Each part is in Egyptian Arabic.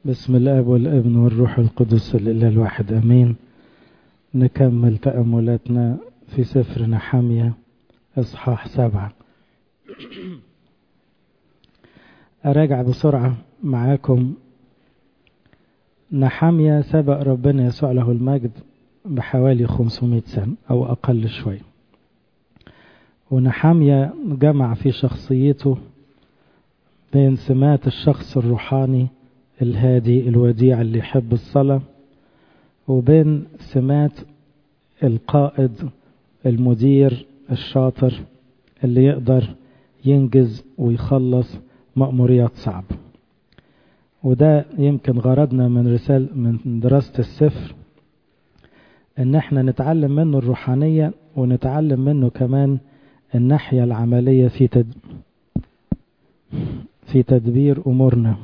بسم الاب والابن والروح القدس الاله الواحد امين نكمل تاملاتنا في سفر نحمية اصحاح سبعة اراجع بسرعة معاكم نحمية سبق ربنا يسوع له المجد بحوالي 500 سنة او اقل شوي ونحمية جمع في شخصيته بين سمات الشخص الروحاني الهادي الوديع اللي يحب الصلاة وبين سمات القائد المدير الشاطر اللي يقدر ينجز ويخلص مأموريات صعب وده يمكن غرضنا من رسالة من دراسة السفر ان احنا نتعلم منه الروحانية ونتعلم منه كمان الناحية العملية في تد... في تدبير امورنا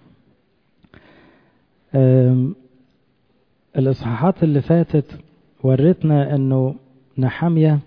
الإصحاحات اللي فاتت ورتنا أنه نحمية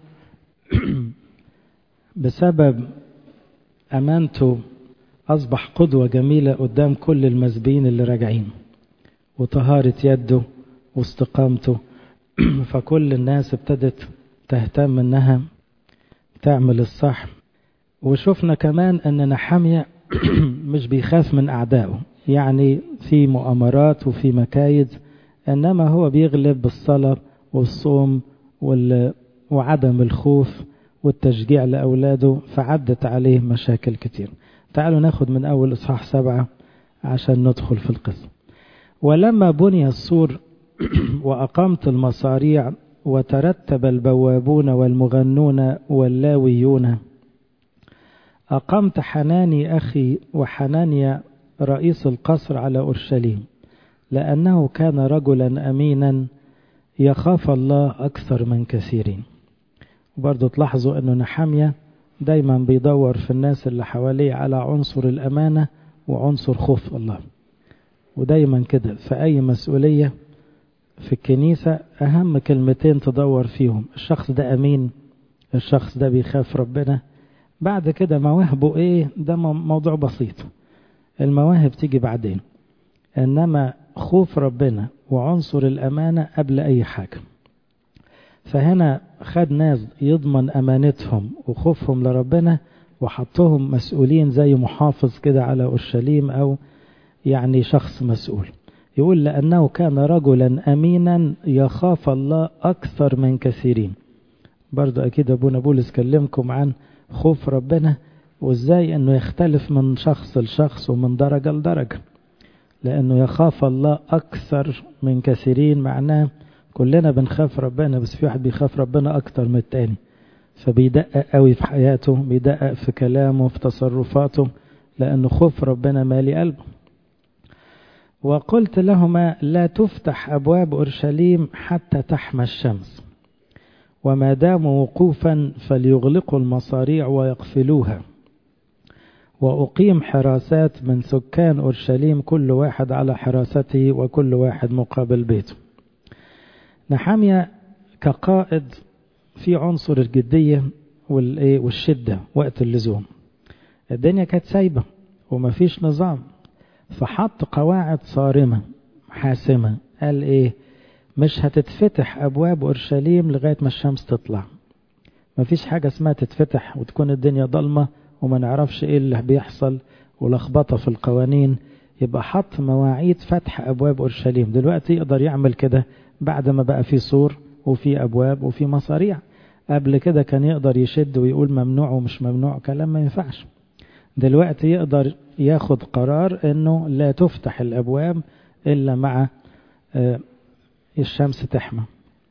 بسبب أمانته أصبح قدوة جميلة قدام كل المسبين اللي راجعين وطهارة يده واستقامته فكل الناس ابتدت تهتم انها تعمل الصح وشفنا كمان ان نحمية مش بيخاف من اعدائه يعني في مؤامرات وفي مكايد انما هو بيغلب بالصلاه والصوم وعدم الخوف والتشجيع لاولاده فعدت عليه مشاكل كتير تعالوا ناخد من اول اصحاح سبعه عشان ندخل في القصه ولما بني السور واقمت المصاريع وترتب البوابون والمغنون واللاويون اقمت حناني اخي وحنانيا رئيس القصر على أورشليم لأنه كان رجلا أمينا يخاف الله أكثر من كثيرين وبرضو تلاحظوا أنه نحمية دايما بيدور في الناس اللي حواليه على عنصر الأمانة وعنصر خوف الله ودايما كده في أي مسؤولية في الكنيسة أهم كلمتين تدور فيهم الشخص ده أمين الشخص ده بيخاف ربنا بعد كده مواهبه إيه ده موضوع بسيط المواهب تيجي بعدين انما خوف ربنا وعنصر الامانه قبل اي حاجه فهنا خد ناس يضمن امانتهم وخوفهم لربنا وحطهم مسؤولين زي محافظ كده على اورشليم او يعني شخص مسؤول يقول لانه كان رجلا امينا يخاف الله اكثر من كثيرين برضو اكيد ابونا بولس كلمكم عن خوف ربنا وازاي انه يختلف من شخص لشخص ومن درجة لدرجة لانه يخاف الله اكثر من كثيرين معناه كلنا بنخاف ربنا بس في واحد بيخاف ربنا اكتر من التاني فبيدقق قوي في حياته بيدقق في كلامه في تصرفاته لانه خوف ربنا مالي قلبه وقلت لهما لا تفتح ابواب اورشليم حتى تحمى الشمس وما داموا وقوفا فليغلقوا المصاريع ويقفلوها وأقيم حراسات من سكان أورشليم كل واحد على حراسته وكل واحد مقابل بيته نحامية كقائد في عنصر الجدية والشدة وقت اللزوم الدنيا كانت سايبة ومفيش نظام فحط قواعد صارمة حاسمة قال ايه مش هتتفتح أبواب أورشليم لغاية ما الشمس تطلع مفيش حاجة اسمها تتفتح وتكون الدنيا ضلمة وما نعرفش ايه اللي بيحصل ولخبطه في القوانين يبقى حط مواعيد فتح ابواب اورشليم دلوقتي يقدر يعمل كده بعد ما بقى في سور وفي ابواب وفي مصاريع قبل كده كان يقدر يشد ويقول ممنوع ومش ممنوع كلام ما ينفعش دلوقتي يقدر ياخد قرار انه لا تفتح الابواب الا مع الشمس تحمى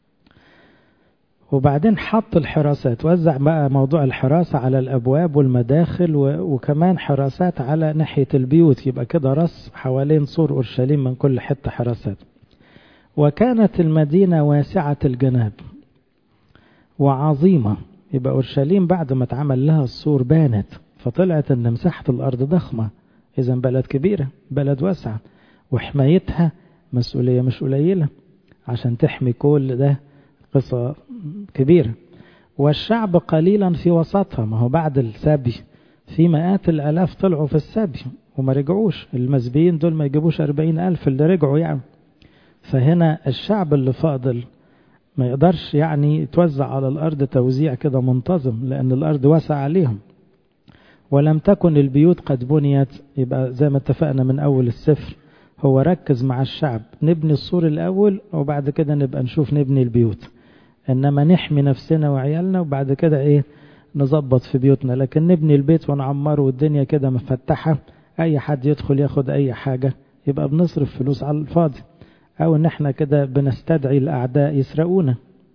وبعدين حط الحراسات وزع بقى موضوع الحراسة على الأبواب والمداخل وكمان حراسات على ناحية البيوت يبقى كده رص حوالين سور أورشليم من كل حتة حراسات وكانت المدينة واسعة الجناب وعظيمة يبقى أورشليم بعد ما اتعمل لها السور بانت فطلعت أن مساحة الأرض ضخمة إذا بلد كبيرة بلد واسعة وحمايتها مسؤولية مش قليلة عشان تحمي كل ده قصة كبيرة والشعب قليلا في وسطها ما هو بعد السبي في مئات الآلاف طلعوا في السبي وما رجعوش المسبيين دول ما يجيبوش أربعين ألف اللي رجعوا يعني فهنا الشعب اللي فاضل ما يقدرش يعني يتوزع على الأرض توزيع كده منتظم لأن الأرض واسعة عليهم ولم تكن البيوت قد بنيت يبقى زي ما اتفقنا من أول السفر هو ركز مع الشعب نبني السور الأول وبعد كده نبقى نشوف نبني البيوت إنما نحمي نفسنا وعيالنا وبعد كده إيه نظبط في بيوتنا لكن نبني البيت ونعمره والدنيا كده مفتحة أي حد يدخل ياخد أي حاجة يبقى بنصرف فلوس على الفاضي أو إن إحنا كده بنستدعي الأعداء يسرقونا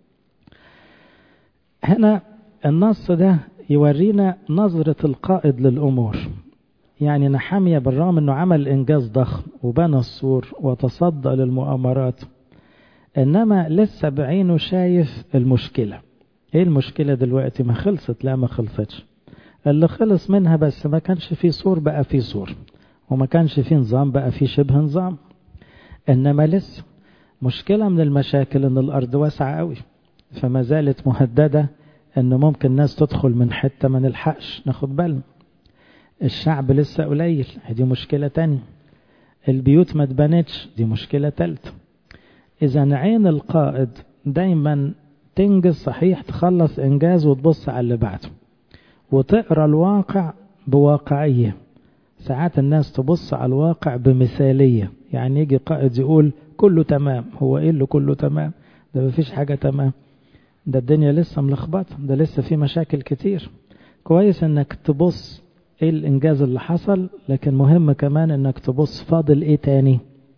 هنا النص ده يورينا نظرة القائد للأمور يعني نحمية بالرغم أنه عمل إنجاز ضخم وبنى السور وتصدى للمؤامرات إنما لسه بعينه شايف المشكلة إيه المشكلة دلوقتي ما خلصت لا ما خلصتش اللي خلص منها بس ما كانش فيه سور بقى فيه سور وما كانش فيه نظام بقى فيه شبه نظام إنما لسه مشكلة من المشاكل إن الأرض واسعة قوي فما زالت مهددة إن ممكن ناس تدخل من حتة ما نلحقش ناخد بالنا الشعب لسه قليل دي مشكلة تانية البيوت ما اتبنتش دي مشكلة تالتة إذا عين القائد دايما تنجز صحيح تخلص إنجاز وتبص على اللي بعده وتقرأ الواقع بواقعية ساعات الناس تبص على الواقع بمثالية يعني يجي قائد يقول كله تمام هو ايه اللي كله تمام ده مفيش حاجة تمام ده الدنيا لسه ملخبطة ده لسه في مشاكل كتير كويس انك تبص ايه الانجاز اللي حصل لكن مهم كمان انك تبص فاضل ايه تاني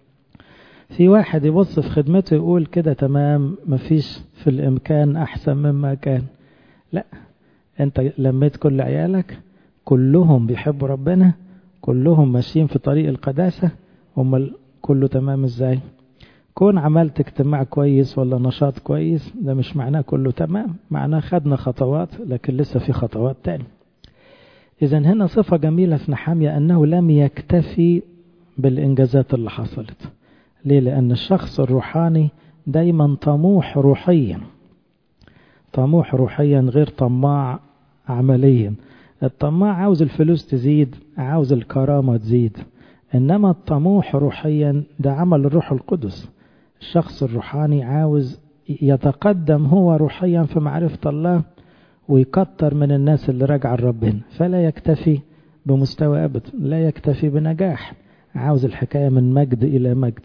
في واحد يبص في خدمته يقول كده تمام مفيش في الامكان احسن مما كان لا انت لميت كل عيالك كلهم بيحبوا ربنا كلهم ماشيين في طريق القداسة امال كله تمام ازاي كون عملت اجتماع كويس ولا نشاط كويس ده مش معناه كله تمام معناه خدنا خطوات لكن لسه في خطوات تاني إذا هنا صفة جميلة في نحامية أنه لم يكتفي بالإنجازات اللي حصلت ليه؟ لأن الشخص الروحاني دايما طموح روحيا طموح روحيا غير طماع عمليا الطماع عاوز الفلوس تزيد عاوز الكرامة تزيد إنما الطموح روحيا ده عمل الروح القدس الشخص الروحاني عاوز يتقدم هو روحيا في معرفة الله ويكتر من الناس اللي راجعة لربنا فلا يكتفي بمستوى أبدا لا يكتفي بنجاح عاوز الحكاية من مجد إلى مجد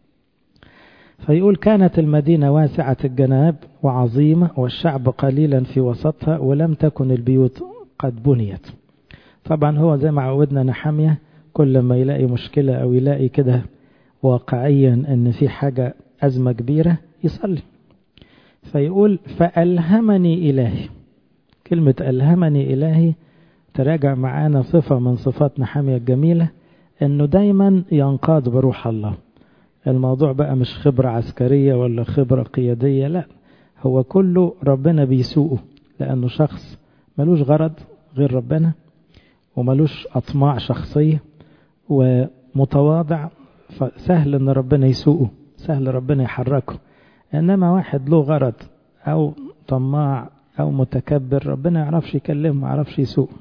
فيقول كانت المدينة واسعة الجناب وعظيمة والشعب قليلا في وسطها ولم تكن البيوت قد بنيت طبعا هو زي ما عودنا نحمية كل ما يلاقي مشكلة أو يلاقي كده واقعيا أن في حاجة أزمة كبيرة يصلي فيقول فألهمني إلهي كلمة ألهمني إلهي تراجع معانا صفة من صفات نحامية الجميلة أنه دايما ينقاد بروح الله الموضوع بقى مش خبرة عسكرية ولا خبرة قيادية لا هو كله ربنا بيسوقه لأنه شخص ملوش غرض غير ربنا وملوش أطماع شخصية ومتواضع فسهل أن ربنا يسوقه سهل ربنا يحركه إنما واحد له غرض أو طماع أو متكبر ربنا يعرفش يكلمه ما يعرفش يسوقه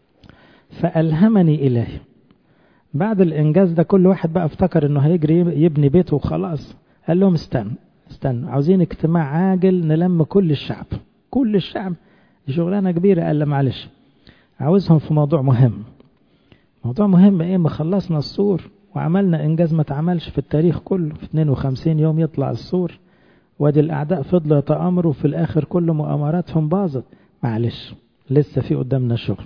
فألهمني إلهي بعد الإنجاز ده كل واحد بقى افتكر إنه هيجري يبني بيته وخلاص قال لهم استنى استنى عاوزين اجتماع عاجل نلم كل الشعب كل الشعب دي شغلانة كبيرة قال معلش عاوزهم في موضوع مهم موضوع مهم ايه ما خلصنا السور وعملنا انجاز ما اتعملش في التاريخ كله في 52 يوم يطلع السور وادي الاعداء فضلوا يتآمروا في الاخر كل مؤامراتهم باظت معلش لسه في قدامنا شغل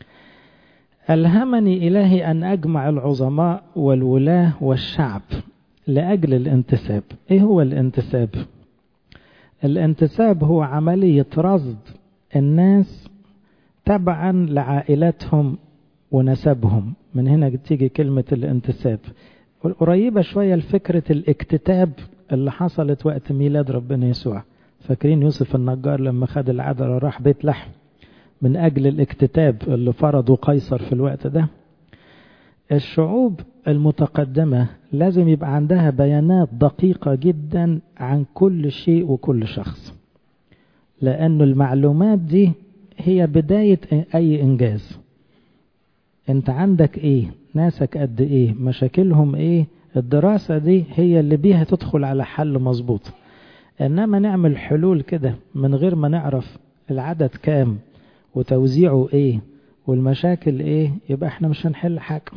ألهمني إلهي أن أجمع العظماء والولاة والشعب لأجل الانتساب إيه هو الانتساب؟ الانتساب هو عملية رصد الناس تبعا لعائلاتهم ونسبهم من هنا تيجي كلمة الانتساب قريبة شوية لفكرة الاكتتاب اللي حصلت وقت ميلاد ربنا يسوع فاكرين يوسف النجار لما خد العذراء راح بيت لحم من أجل الاكتتاب اللي فرضه قيصر في الوقت ده الشعوب المتقدمة لازم يبقى عندها بيانات دقيقة جدا عن كل شيء وكل شخص لأن المعلومات دي هي بداية أي إنجاز أنت عندك إيه ناسك قد ايه مشاكلهم ايه الدراسة دي هي اللي بيها تدخل على حل مظبوط انما نعمل حلول كده من غير ما نعرف العدد كام وتوزيعه ايه والمشاكل ايه يبقى احنا مش هنحل حاجة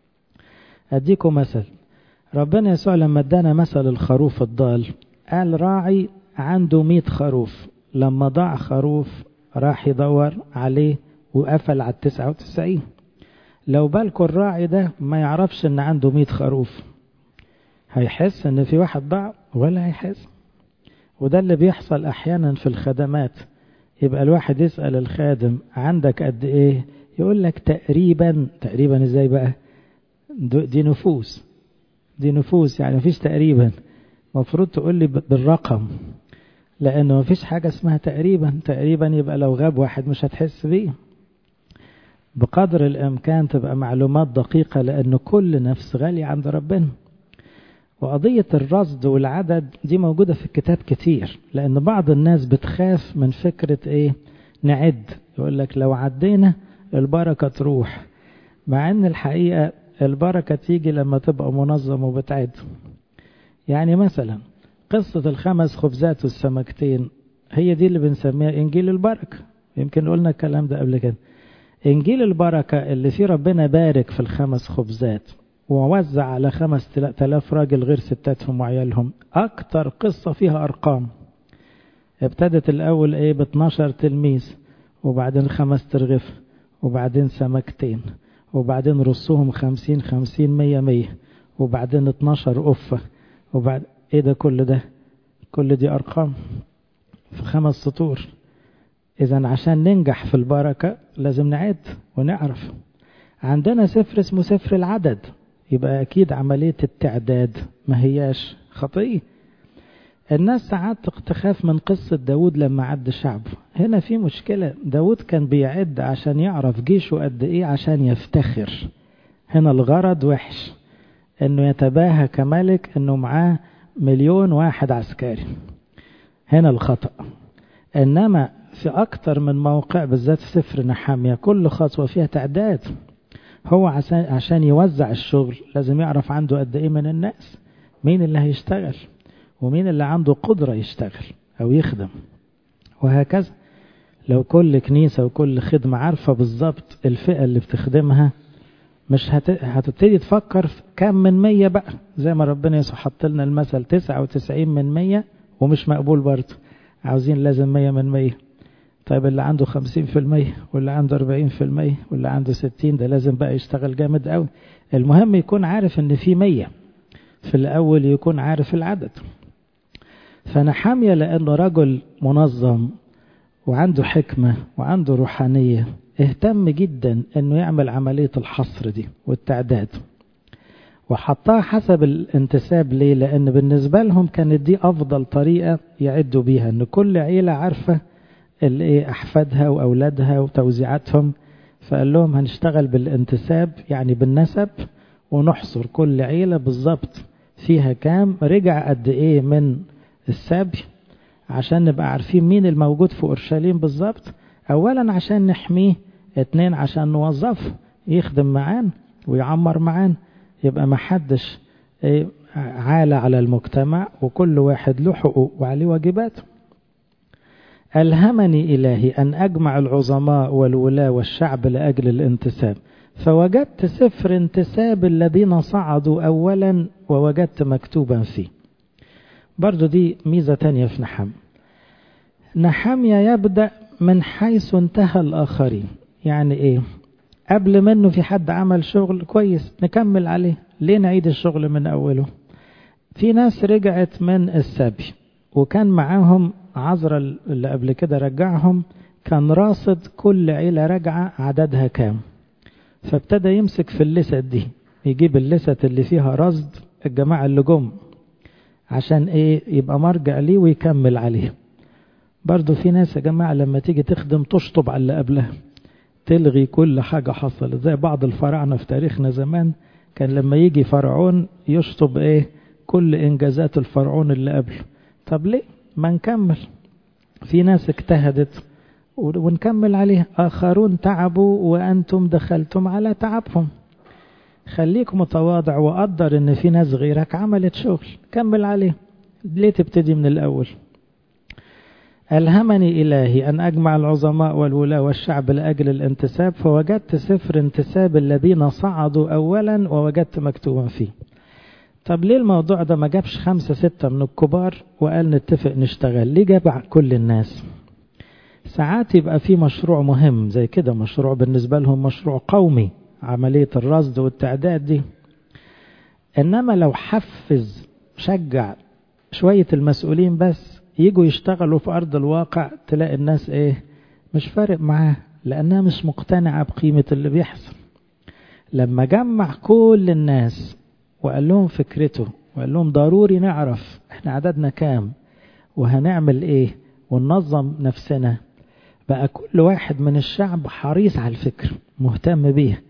اديكم مثل ربنا يسوع لما ادانا مثل الخروف الضال قال راعي عنده مئة خروف لما ضاع خروف راح يدور عليه وقفل على التسعة وتسعين لو بالكم الراعي ده ما يعرفش ان عنده مئة خروف هيحس ان في واحد ضاع ولا هيحس وده اللي بيحصل احيانا في الخدمات يبقى الواحد يسأل الخادم عندك قد ايه يقول لك تقريبا تقريبا ازاي بقى دي نفوس دي نفوس يعني مفيش تقريبا مفروض تقول لي بالرقم لانه مفيش حاجة اسمها تقريبا تقريبا يبقى لو غاب واحد مش هتحس بيه بقدر الامكان تبقى معلومات دقيقة لان كل نفس غالية عند ربنا وقضية الرصد والعدد دي موجودة في الكتاب كتير لأن بعض الناس بتخاف من فكرة إيه نعد يقول لك لو عدينا البركة تروح مع أن الحقيقة البركة تيجي لما تبقى منظم وبتعد يعني مثلا قصة الخمس خبزات والسمكتين هي دي اللي بنسميها إنجيل البركة يمكن قلنا الكلام ده قبل كده إنجيل البركة اللي فيه ربنا بارك في الخمس خبزات ووزع على خمس تلاف راجل غير ستاتهم وعيالهم أكتر قصة فيها أرقام ابتدت الأول إيه ب 12 تلميذ وبعدين خمس ترغف وبعدين سمكتين وبعدين رصهم خمسين خمسين مية مية وبعدين 12 قفة وبعد إيه ده كل ده كل دي أرقام في خمس سطور إذا عشان ننجح في البركة لازم نعد ونعرف عندنا سفر اسمه سفر العدد يبقى أكيد عملية التعداد ما هياش خطية الناس ساعات تخاف من قصة داود لما عد شعبه هنا في مشكلة داود كان بيعد عشان يعرف جيشه قد ايه عشان يفتخر هنا الغرض وحش انه يتباهى كملك انه معاه مليون واحد عسكري هنا الخطأ انما في اكتر من موقع بالذات في سفر نحامية كل خطوة فيها تعداد هو عشان يوزع الشغل لازم يعرف عنده قد ايه من الناس مين اللي هيشتغل ومين اللي عنده قدرة يشتغل او يخدم وهكذا لو كل كنيسة وكل خدمة عارفة بالظبط الفئة اللي بتخدمها مش هت... هتبتدي تفكر في كام من مية بقى زي ما ربنا يسوع حط لنا المثل تسعة وتسعين من مية ومش مقبول برضه عاوزين لازم مية من مية طيب اللي عنده خمسين في المية واللي عنده أربعين في المية واللي عنده ستين ده لازم بقى يشتغل جامد قوي المهم يكون عارف ان في مية في الأول يكون عارف العدد فنحامية لأنه رجل منظم وعنده حكمة وعنده روحانية اهتم جدا انه يعمل عملية الحصر دي والتعداد وحطها حسب الانتساب ليه لان بالنسبة لهم كانت دي افضل طريقة يعدوا بيها ان كل عيلة عارفة الايه احفادها واولادها وتوزيعاتهم فقال لهم هنشتغل بالانتساب يعني بالنسب ونحصر كل عيلة بالظبط فيها كام رجع قد ايه من السبي عشان نبقى عارفين مين الموجود في اورشليم بالظبط اولا عشان نحميه اتنين عشان نوظفه يخدم معانا ويعمر معانا يبقى ما حدش عالة على المجتمع وكل واحد له حقوق وعليه واجبات ألهمني إلهي أن أجمع العظماء والولاة والشعب لأجل الانتساب فوجدت سفر انتساب الذين صعدوا أولا ووجدت مكتوبا فيه برضو دي ميزة تانية في نحم نحمية يبدأ من حيث انتهى الآخرين يعني إيه قبل منه في حد عمل شغل كويس نكمل عليه ليه نعيد الشغل من أوله في ناس رجعت من السبي وكان معاهم عذرة اللي قبل كده رجعهم كان راصد كل عيلة رجعة عددها كام فابتدى يمسك في اللست دي يجيب اللست اللي فيها رصد الجماعة اللي جم عشان ايه يبقى مرجع ليه ويكمل عليه برضو في ناس يا جماعة لما تيجي تخدم تشطب على اللي قبلها تلغي كل حاجة حصلت زي بعض الفراعنة في تاريخنا زمان كان لما يجي فرعون يشطب ايه كل انجازات الفرعون اللي قبله طب ليه ما نكمل في ناس اجتهدت ونكمل عليها آخرون تعبوا وأنتم دخلتم على تعبهم خليك متواضع وقدر ان في ناس غيرك عملت شغل كمل عليه ليه تبتدي من الاول ألهمني إلهي أن أجمع العظماء والولاة والشعب لأجل الانتساب فوجدت سفر انتساب الذين صعدوا أولا ووجدت مكتوبا فيه طب ليه الموضوع ده ما جابش خمسة ستة من الكبار وقال نتفق نشتغل ليه جاب كل الناس ساعات يبقى في مشروع مهم زي كده مشروع بالنسبة لهم مشروع قومي عملية الرصد والتعداد دي إنما لو حفز شجع شوية المسؤولين بس يجوا يشتغلوا في أرض الواقع تلاقي الناس إيه مش فارق معاه لأنها مش مقتنعة بقيمة اللي بيحصل لما جمع كل الناس وقال لهم فكرته وقال لهم ضروري نعرف احنا عددنا كام وهنعمل ايه وننظم نفسنا بقى كل واحد من الشعب حريص على الفكر مهتم بيه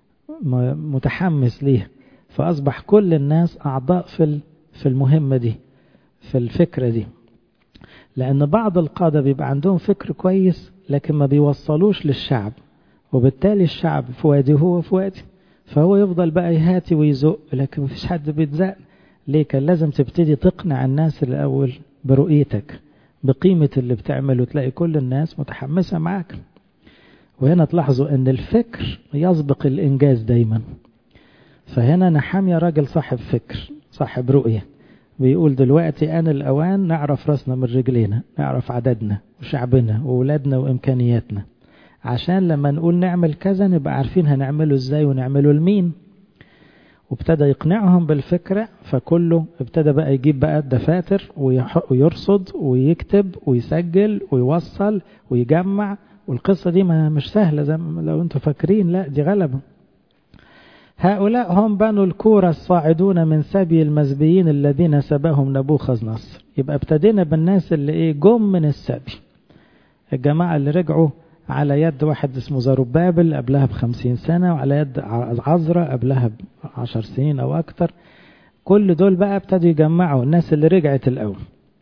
متحمس ليه فأصبح كل الناس أعضاء في في المهمة دي في الفكرة دي لأن بعض القادة بيبقى عندهم فكر كويس لكن ما بيوصلوش للشعب وبالتالي الشعب في وادي هو في وادي فهو يفضل بقى يهاتي ويزق لكن مفيش حد بيتزق ليه كان لازم تبتدي تقنع الناس الأول برؤيتك بقيمة اللي بتعمله تلاقي كل الناس متحمسة معاك وهنا تلاحظوا ان الفكر يسبق الانجاز دايما فهنا نحامية راجل صاحب فكر صاحب رؤية بيقول دلوقتي أنا الأوان نعرف راسنا من رجلينا نعرف عددنا وشعبنا وولادنا وإمكانياتنا عشان لما نقول نعمل كذا نبقى عارفين هنعمله ازاي ونعمله لمين وابتدى يقنعهم بالفكرة فكله ابتدى بقى يجيب بقى الدفاتر ويرصد ويكتب ويسجل ويوصل ويجمع والقصة دي ما مش سهلة زي لو انتم فاكرين لا دي غلبة هؤلاء هم بنو الكورة الصاعدون من سبي المزبيين الذين سباهم نبوخذ نصر يبقى ابتدينا بالناس اللي ايه جم من السبي الجماعة اللي رجعوا على يد واحد اسمه زربابل قبلها بخمسين سنة وعلى يد عزرة قبلها بعشر سنين أو أكتر كل دول بقى ابتدوا يجمعوا الناس اللي رجعت الأول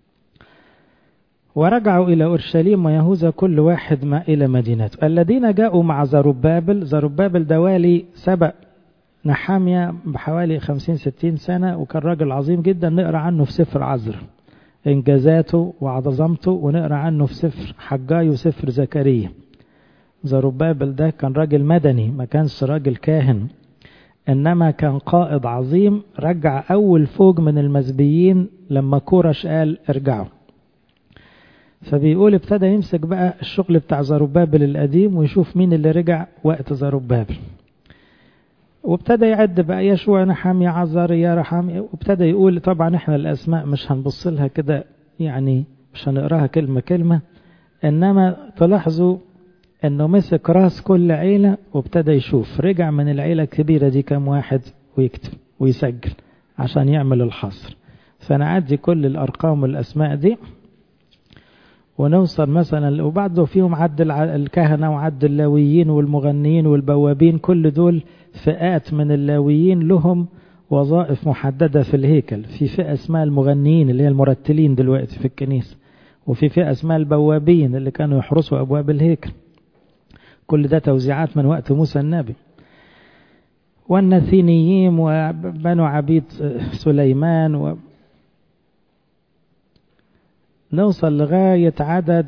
ورجعوا إلى أورشليم ويهوذا كل واحد ما إلى مدينته الذين جاءوا مع زربابل زربابل ده والي سبق نحامية بحوالي خمسين ستين سنة وكان راجل عظيم جدا نقرأ عنه في سفر عزر إنجازاته وعظمته ونقرأ عنه في سفر حجاي وسفر زكريا زربابل ده كان راجل مدني ما كانش راجل كاهن إنما كان قائد عظيم رجع أول فوج من المزبيين لما كورش قال ارجعوا فبيقول ابتدى يمسك بقى الشغل بتاع زربابل القديم ويشوف مين اللي رجع وقت زربابل وابتدى يعد بقى يشوع نحام يا عزر يا رحام وابتدى يقول طبعا احنا الاسماء مش هنبص لها كده يعني مش هنقراها كلمة كلمة انما تلاحظوا انه مسك راس كل عيلة وابتدى يشوف رجع من العيلة الكبيرة دي كم واحد ويكتب ويسجل عشان يعمل الحصر فنعدي كل الارقام والاسماء دي ونوصل مثلا وبعده فيهم عد الكهنة وعد اللاويين والمغنيين والبوابين كل دول فئات من اللاويين لهم وظائف محددة في الهيكل في فئة اسمها المغنيين اللي هي المرتلين دلوقتي في الكنيسة وفي فئة اسمها البوابين اللي كانوا يحرسوا أبواب الهيكل كل ده توزيعات من وقت موسى النبي والنثينيين وبنو عبيد سليمان و نوصل لغاية عدد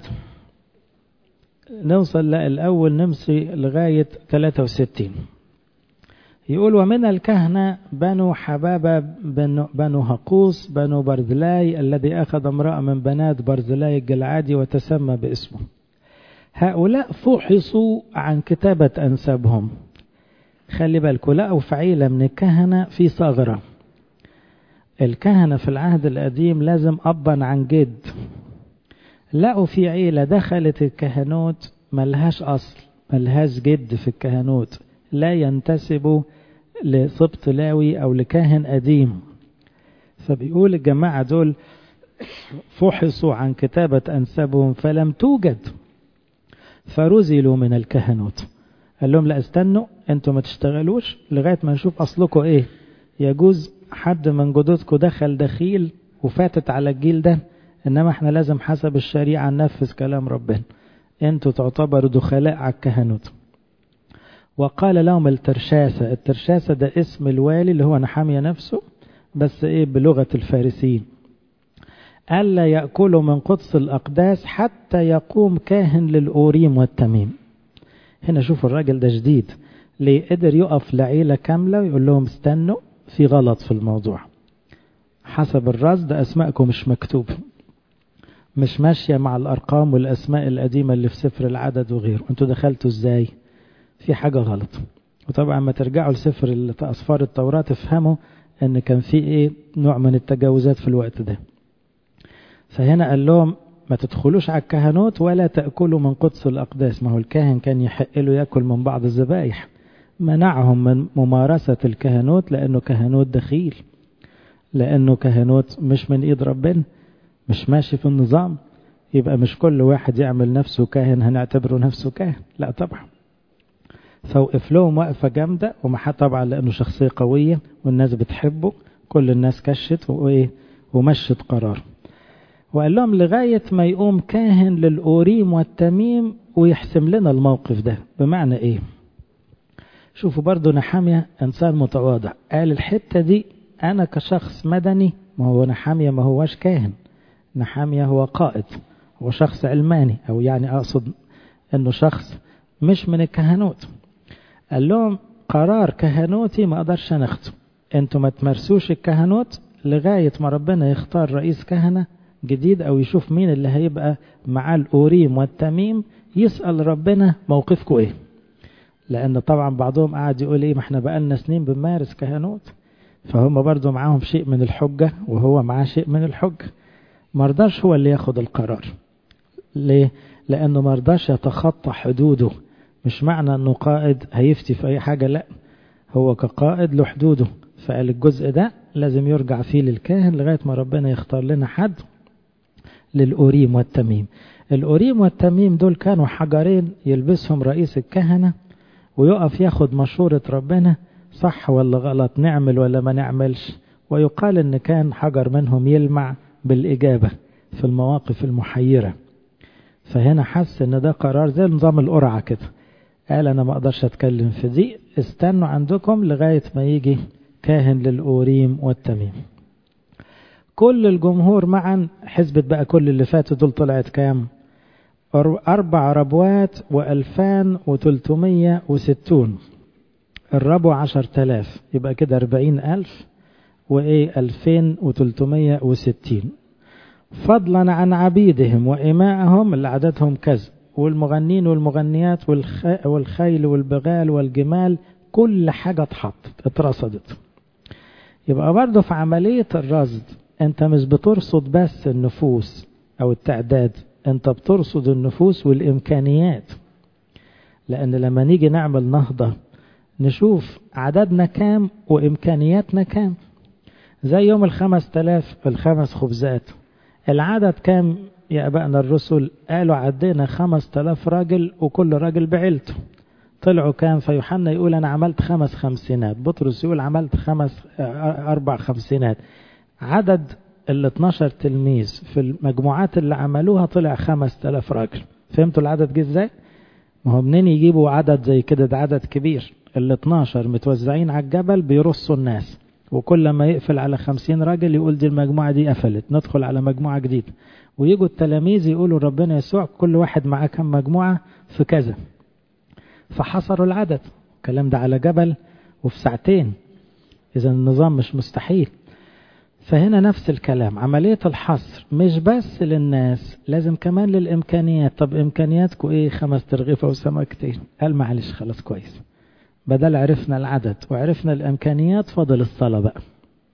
نوصل الأول نمشي لغاية 63 يقول ومن الكهنة بنو حبابة بنو, بنو هقوس بنو برزلاي الذي أخذ امرأة من بنات برزلاي الجلعادي وتسمى باسمه هؤلاء فحصوا عن كتابة أنسابهم خلي بالكوا لقوا في عيلة من الكهنة في ثغرة الكهنة في العهد القديم لازم أبا عن جد لقوا في عيلة دخلت الكهنوت ملهاش أصل ملهاش جد في الكهنوت لا ينتسبوا لسبط لاوي أو لكاهن قديم فبيقول الجماعة دول فحصوا عن كتابة أنسابهم فلم توجد فرزلوا من الكهنوت قال لهم لا استنوا انتوا ما تشتغلوش لغاية ما نشوف أصلكم ايه يجوز حد من جدودكم دخل دخيل وفاتت على الجيل ده انما احنا لازم حسب الشريعة ننفذ كلام ربنا انتوا تعتبروا دخلاء على الكهنوت وقال لهم الترشاسة الترشاسة ده اسم الوالي اللي هو نحامية نفسه بس ايه بلغة الفارسيين ألا يأكلوا من قدس الأقداس حتى يقوم كاهن للأوريم والتميم هنا شوفوا الراجل ده جديد ليه قدر يقف لعيلة كاملة ويقول لهم استنوا في غلط في الموضوع حسب الرصد أسماءكم مش مكتوب مش ماشية مع الأرقام والأسماء القديمة اللي في سفر العدد وغيره انتوا دخلتوا ازاي في حاجة غلط وطبعا ما ترجعوا لسفر أسفار التوراة تفهموا ان كان في ايه نوع من التجاوزات في الوقت ده فهنا قال لهم ما تدخلوش على الكهنوت ولا تأكلوا من قدس الأقداس ما هو الكاهن كان يحق له يأكل من بعض الذبائح منعهم من ممارسة الكهنوت لأنه كهنوت دخيل لأنه كهنوت مش من إيد ربنا مش ماشي في النظام يبقى مش كل واحد يعمل نفسه كاهن هنعتبره نفسه كاهن لا طبعا فوقف لهم وقفة جامدة ومحا طبعا لأنه شخصية قوية والناس بتحبه كل الناس كشت وإيه ومشت قرار وقال لهم لغاية ما يقوم كاهن للأوريم والتميم ويحسم لنا الموقف ده بمعنى إيه شوفوا برضو نحامية إنسان متواضع قال الحتة دي أنا كشخص مدني ما هو نحامية ما هوش كاهن نحامية هو قائد هو شخص علماني أو يعني أقصد أنه شخص مش من الكهنوت قال لهم قرار كهنوتي ما أقدرش ناخده أنتوا ما تمارسوش الكهنوت لغاية ما ربنا يختار رئيس كهنة جديد أو يشوف مين اللي هيبقى معاه الأوريم والتميم يسأل ربنا موقفكم إيه لأن طبعا بعضهم قاعد يقول إيه ما احنا بقالنا سنين بنمارس كهنوت فهم برضو معاهم شيء من الحجة وهو معاه شيء من الحجة مرضاش هو اللي ياخد القرار ليه؟ لأنه مرضاش يتخطى حدوده مش معنى أنه قائد هيفتي في أي حاجة لا هو كقائد له حدوده فقال الجزء ده لازم يرجع فيه للكاهن لغاية ما ربنا يختار لنا حد للأوريم والتميم الأوريم والتميم دول كانوا حجرين يلبسهم رئيس الكهنة ويقف ياخد مشورة ربنا صح ولا غلط نعمل ولا ما نعملش ويقال ان كان حجر منهم يلمع بالإجابة في المواقف المحيرة فهنا حس ان ده قرار زي نظام القرعة كده قال انا ما اقدرش اتكلم في دي استنوا عندكم لغاية ما يجي كاهن للأوريم والتميم كل الجمهور معا حسبت بقى كل اللي فاتوا دول طلعت كام أربع ربوات وألفان وتلتمية وستون الربو عشر تلاف يبقى كده أربعين ألف وإيه ألفين وتلتمية وستين فضلا عن عبيدهم وإمائهم اللي عددهم كذا والمغنين والمغنيات والخ... والخيل والبغال والجمال كل حاجة اتحطت اترصدت يبقى برضه في عملية الرصد انت مش بترصد بس النفوس او التعداد انت بترصد النفوس والامكانيات لان لما نيجي نعمل نهضة نشوف عددنا كام وامكانياتنا كام زي يوم الخمس تلاف الخمس خبزات العدد كام يا أبائنا الرسل قالوا عدينا خمس تلاف راجل وكل راجل بعيلته طلعوا كام فيوحنا يقول أنا عملت خمس خمسينات بطرس يقول عملت خمس أربع خمسينات عدد ال 12 تلميذ في المجموعات اللي عملوها طلع 5000 راجل فهمتوا العدد جه ازاي؟ ما هو منين يجيبوا عدد زي كده ده عدد كبير ال 12 متوزعين على الجبل بيرصوا الناس وكل ما يقفل على 50 راجل يقول دي المجموعة دي قفلت ندخل على مجموعة جديدة ويجوا التلاميذ يقولوا ربنا يسوع كل واحد معاه كم مجموعة في كذا فحصروا العدد الكلام ده على جبل وفي ساعتين إذا النظام مش مستحيل فهنا نفس الكلام عملية الحصر مش بس للناس لازم كمان للإمكانيات طب إمكانياتكم إيه خمس ترغيفة وسمكتين قال معلش خلاص كويس بدل عرفنا العدد وعرفنا الإمكانيات فضل الصلاة بقى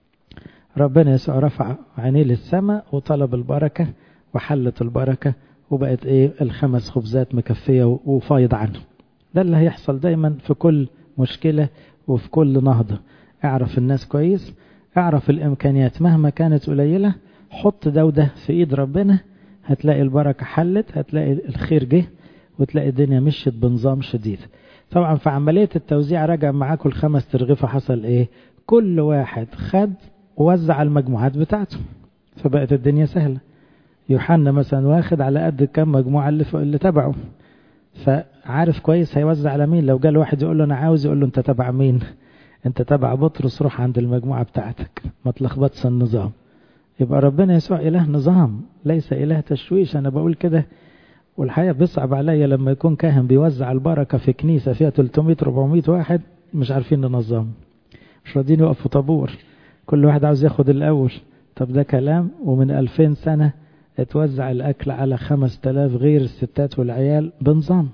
ربنا يسوع رفع عينيه للسماء وطلب البركة وحلت البركة وبقت إيه الخمس خبزات مكفية وفايض عنه ده اللي هيحصل دايما في كل مشكلة وفي كل نهضة اعرف الناس كويس اعرف الامكانيات مهما كانت قليلة حط ده وده في ايد ربنا هتلاقي البركة حلت هتلاقي الخير جه وتلاقي الدنيا مشيت بنظام شديد طبعا في عملية التوزيع رجع معاكم الخمس ترغيفة حصل ايه كل واحد خد ووزع المجموعات بتاعته فبقت الدنيا سهلة يوحنا مثلا واخد على قد كم مجموعة اللي, اللي تبعه عارف كويس هيوزع على مين لو جال واحد يقول له انا عاوز يقول له انت تبع مين انت تبع بطرس روح عند المجموعة بتاعتك ما تلخبطش النظام يبقى ربنا يسوع إله نظام ليس إله تشويش أنا بقول كده والحقيقة بيصعب عليا لما يكون كاهن بيوزع البركة في كنيسة فيها 300 400 واحد مش عارفين ننظم مش راضيين يقفوا طابور كل واحد عاوز ياخد الأول طب ده كلام ومن 2000 سنة اتوزع الأكل على 5000 غير الستات والعيال بنظام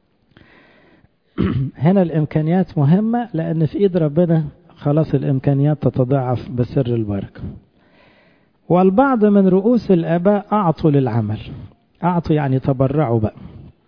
هنا الإمكانيات مهمة لأن في إيد ربنا خلاص الإمكانيات تتضاعف بسر البركة والبعض من رؤوس الآباء أعطوا للعمل أعطوا يعني تبرعوا بقى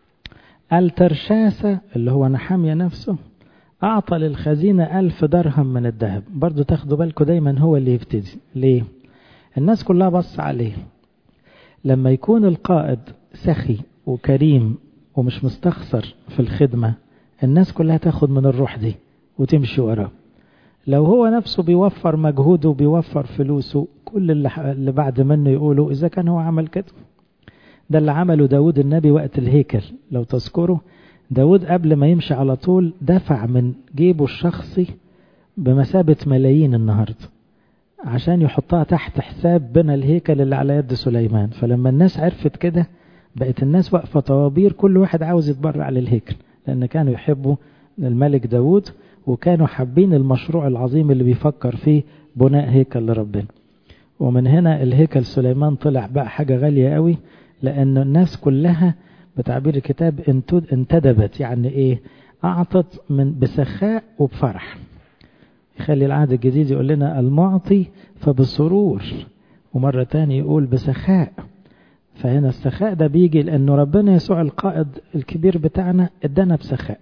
الترشاسة اللي هو نحامية نفسه أعطى للخزينة ألف درهم من الذهب برضو تاخدوا بالكم دايما هو اللي يبتدي ليه الناس كلها بص عليه لما يكون القائد سخي وكريم ومش مستخسر في الخدمة الناس كلها تاخد من الروح دي وتمشي وراه لو هو نفسه بيوفر مجهوده وبيوفر فلوسه كل اللي بعد منه يقولوا إذا كان هو عمل كده ده اللي عمله داود النبي وقت الهيكل لو تذكروا داود قبل ما يمشي على طول دفع من جيبه الشخصي بمثابة ملايين النهاردة عشان يحطها تحت حساب بنى الهيكل اللي على يد سليمان فلما الناس عرفت كده بقت الناس واقفة طوابير كل واحد عاوز يتبرع للهيكل لأن كانوا يحبوا الملك داود وكانوا حابين المشروع العظيم اللي بيفكر فيه بناء هيكل لربنا ومن هنا الهيكل سليمان طلع بقى حاجة غالية قوي لأن الناس كلها بتعبير الكتاب انتدبت يعني ايه أعطت من بسخاء وبفرح يخلي العهد الجديد يقول لنا المعطي فبسرور ومرة تاني يقول بسخاء فهنا السخاء ده بيجي لأنه ربنا يسوع القائد الكبير بتاعنا ادانا بسخاء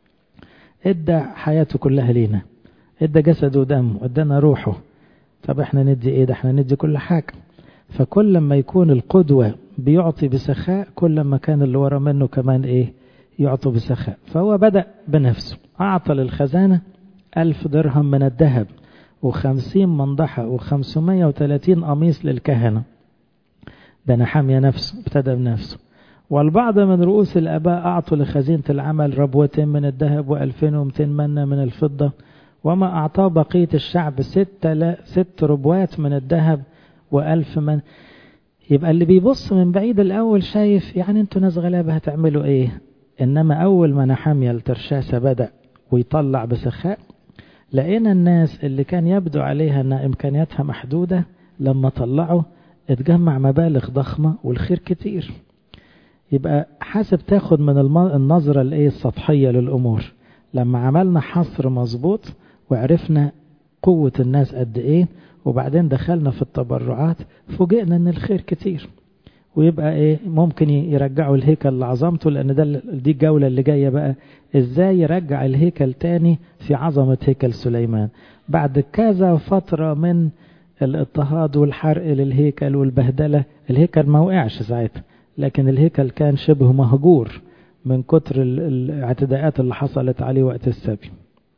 ادى حياته كلها لينا ادى جسده ودمه ادانا روحه طب احنا ندي ايه ده احنا ندي كل حاجة فكل ما يكون القدوة بيعطي بسخاء كل ما كان اللي ورا منه كمان ايه يعطوا بسخاء فهو بدأ بنفسه أعطى للخزانة ألف درهم من الذهب وخمسين منضحة وخمسمية وثلاثين قميص للكهنة ده نحامية نفسه ابتدى بنفسه والبعض من رؤوس الآباء أعطوا لخزينة العمل ربوتين من الذهب وألفين ومتين منة من الفضة وما أعطاه بقية الشعب ست, لا ست ربوات من الذهب وألف من يبقى اللي بيبص من بعيد الأول شايف يعني انتوا ناس غلابة هتعملوا ايه إنما أول ما نحامية الترشاسة بدأ ويطلع بسخاء لقينا الناس اللي كان يبدو عليها أن إمكانياتها محدودة لما طلعوا اتجمع مبالغ ضخمة والخير كتير يبقى حاسب تاخد من النظرة الايه السطحية للأمور لما عملنا حصر مظبوط وعرفنا قوة الناس قد ايه وبعدين دخلنا في التبرعات فوجئنا ان الخير كتير ويبقى ايه ممكن يرجعوا الهيكل لعظمته لان ده دي الجولة اللي جاية بقى ازاي يرجع الهيكل تاني في عظمة هيكل سليمان بعد كذا فترة من الاضطهاد والحرق للهيكل والبهدلة الهيكل ما وقعش ساعتها لكن الهيكل كان شبه مهجور من كتر الاعتداءات اللي حصلت عليه وقت السبي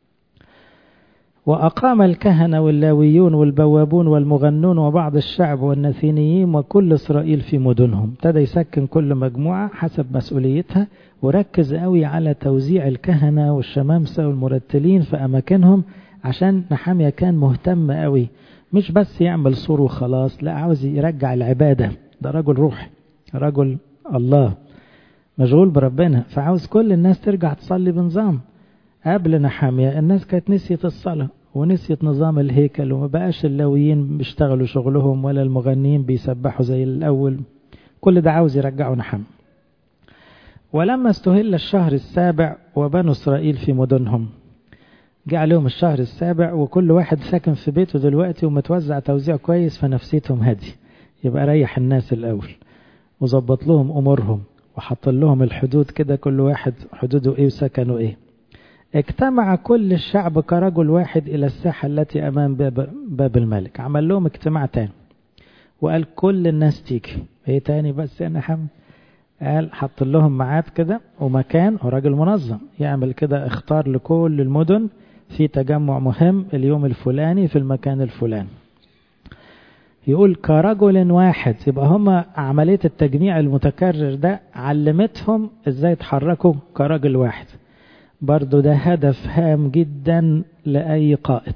وأقام الكهنة واللاويون والبوابون والمغنون وبعض الشعب والنثينيين وكل إسرائيل في مدنهم ابتدى يسكن كل مجموعة حسب مسؤوليتها وركز قوي على توزيع الكهنة والشمامسة والمرتلين في أماكنهم عشان نحامية كان مهتم قوي مش بس يعمل صور وخلاص لا عاوز يرجع العبادة ده رجل روحي رجل الله مشغول بربنا فعاوز كل الناس ترجع تصلي بنظام قبل نحامية الناس كانت نسيت الصلاة ونسيت نظام الهيكل وما بقاش اللاويين بيشتغلوا شغلهم ولا المغنيين بيسبحوا زي الأول كل ده عاوز يرجعوا نحام ولما استهل الشهر السابع وبنو إسرائيل في مدنهم جه عليهم الشهر السابع وكل واحد ساكن في بيته دلوقتي ومتوزع توزيع كويس فنفسيتهم هادي يبقى ريح الناس الأول وظبط لهم أمورهم وحط لهم الحدود كده كل واحد حدوده إيه وسكنه إيه اجتمع كل الشعب كرجل واحد إلى الساحة التي أمام باب, باب الملك عمل لهم اجتماع تاني وقال كل الناس تيجي ايه تاني بس يا نحم قال حط لهم ميعاد كده ومكان وراجل منظم يعمل كده اختار لكل المدن في تجمع مهم اليوم الفلاني في المكان الفلاني يقول كرجل واحد يبقى هما عملية التجميع المتكرر ده علمتهم ازاي يتحركوا كرجل واحد برضو ده هدف هام جدا لأي قائد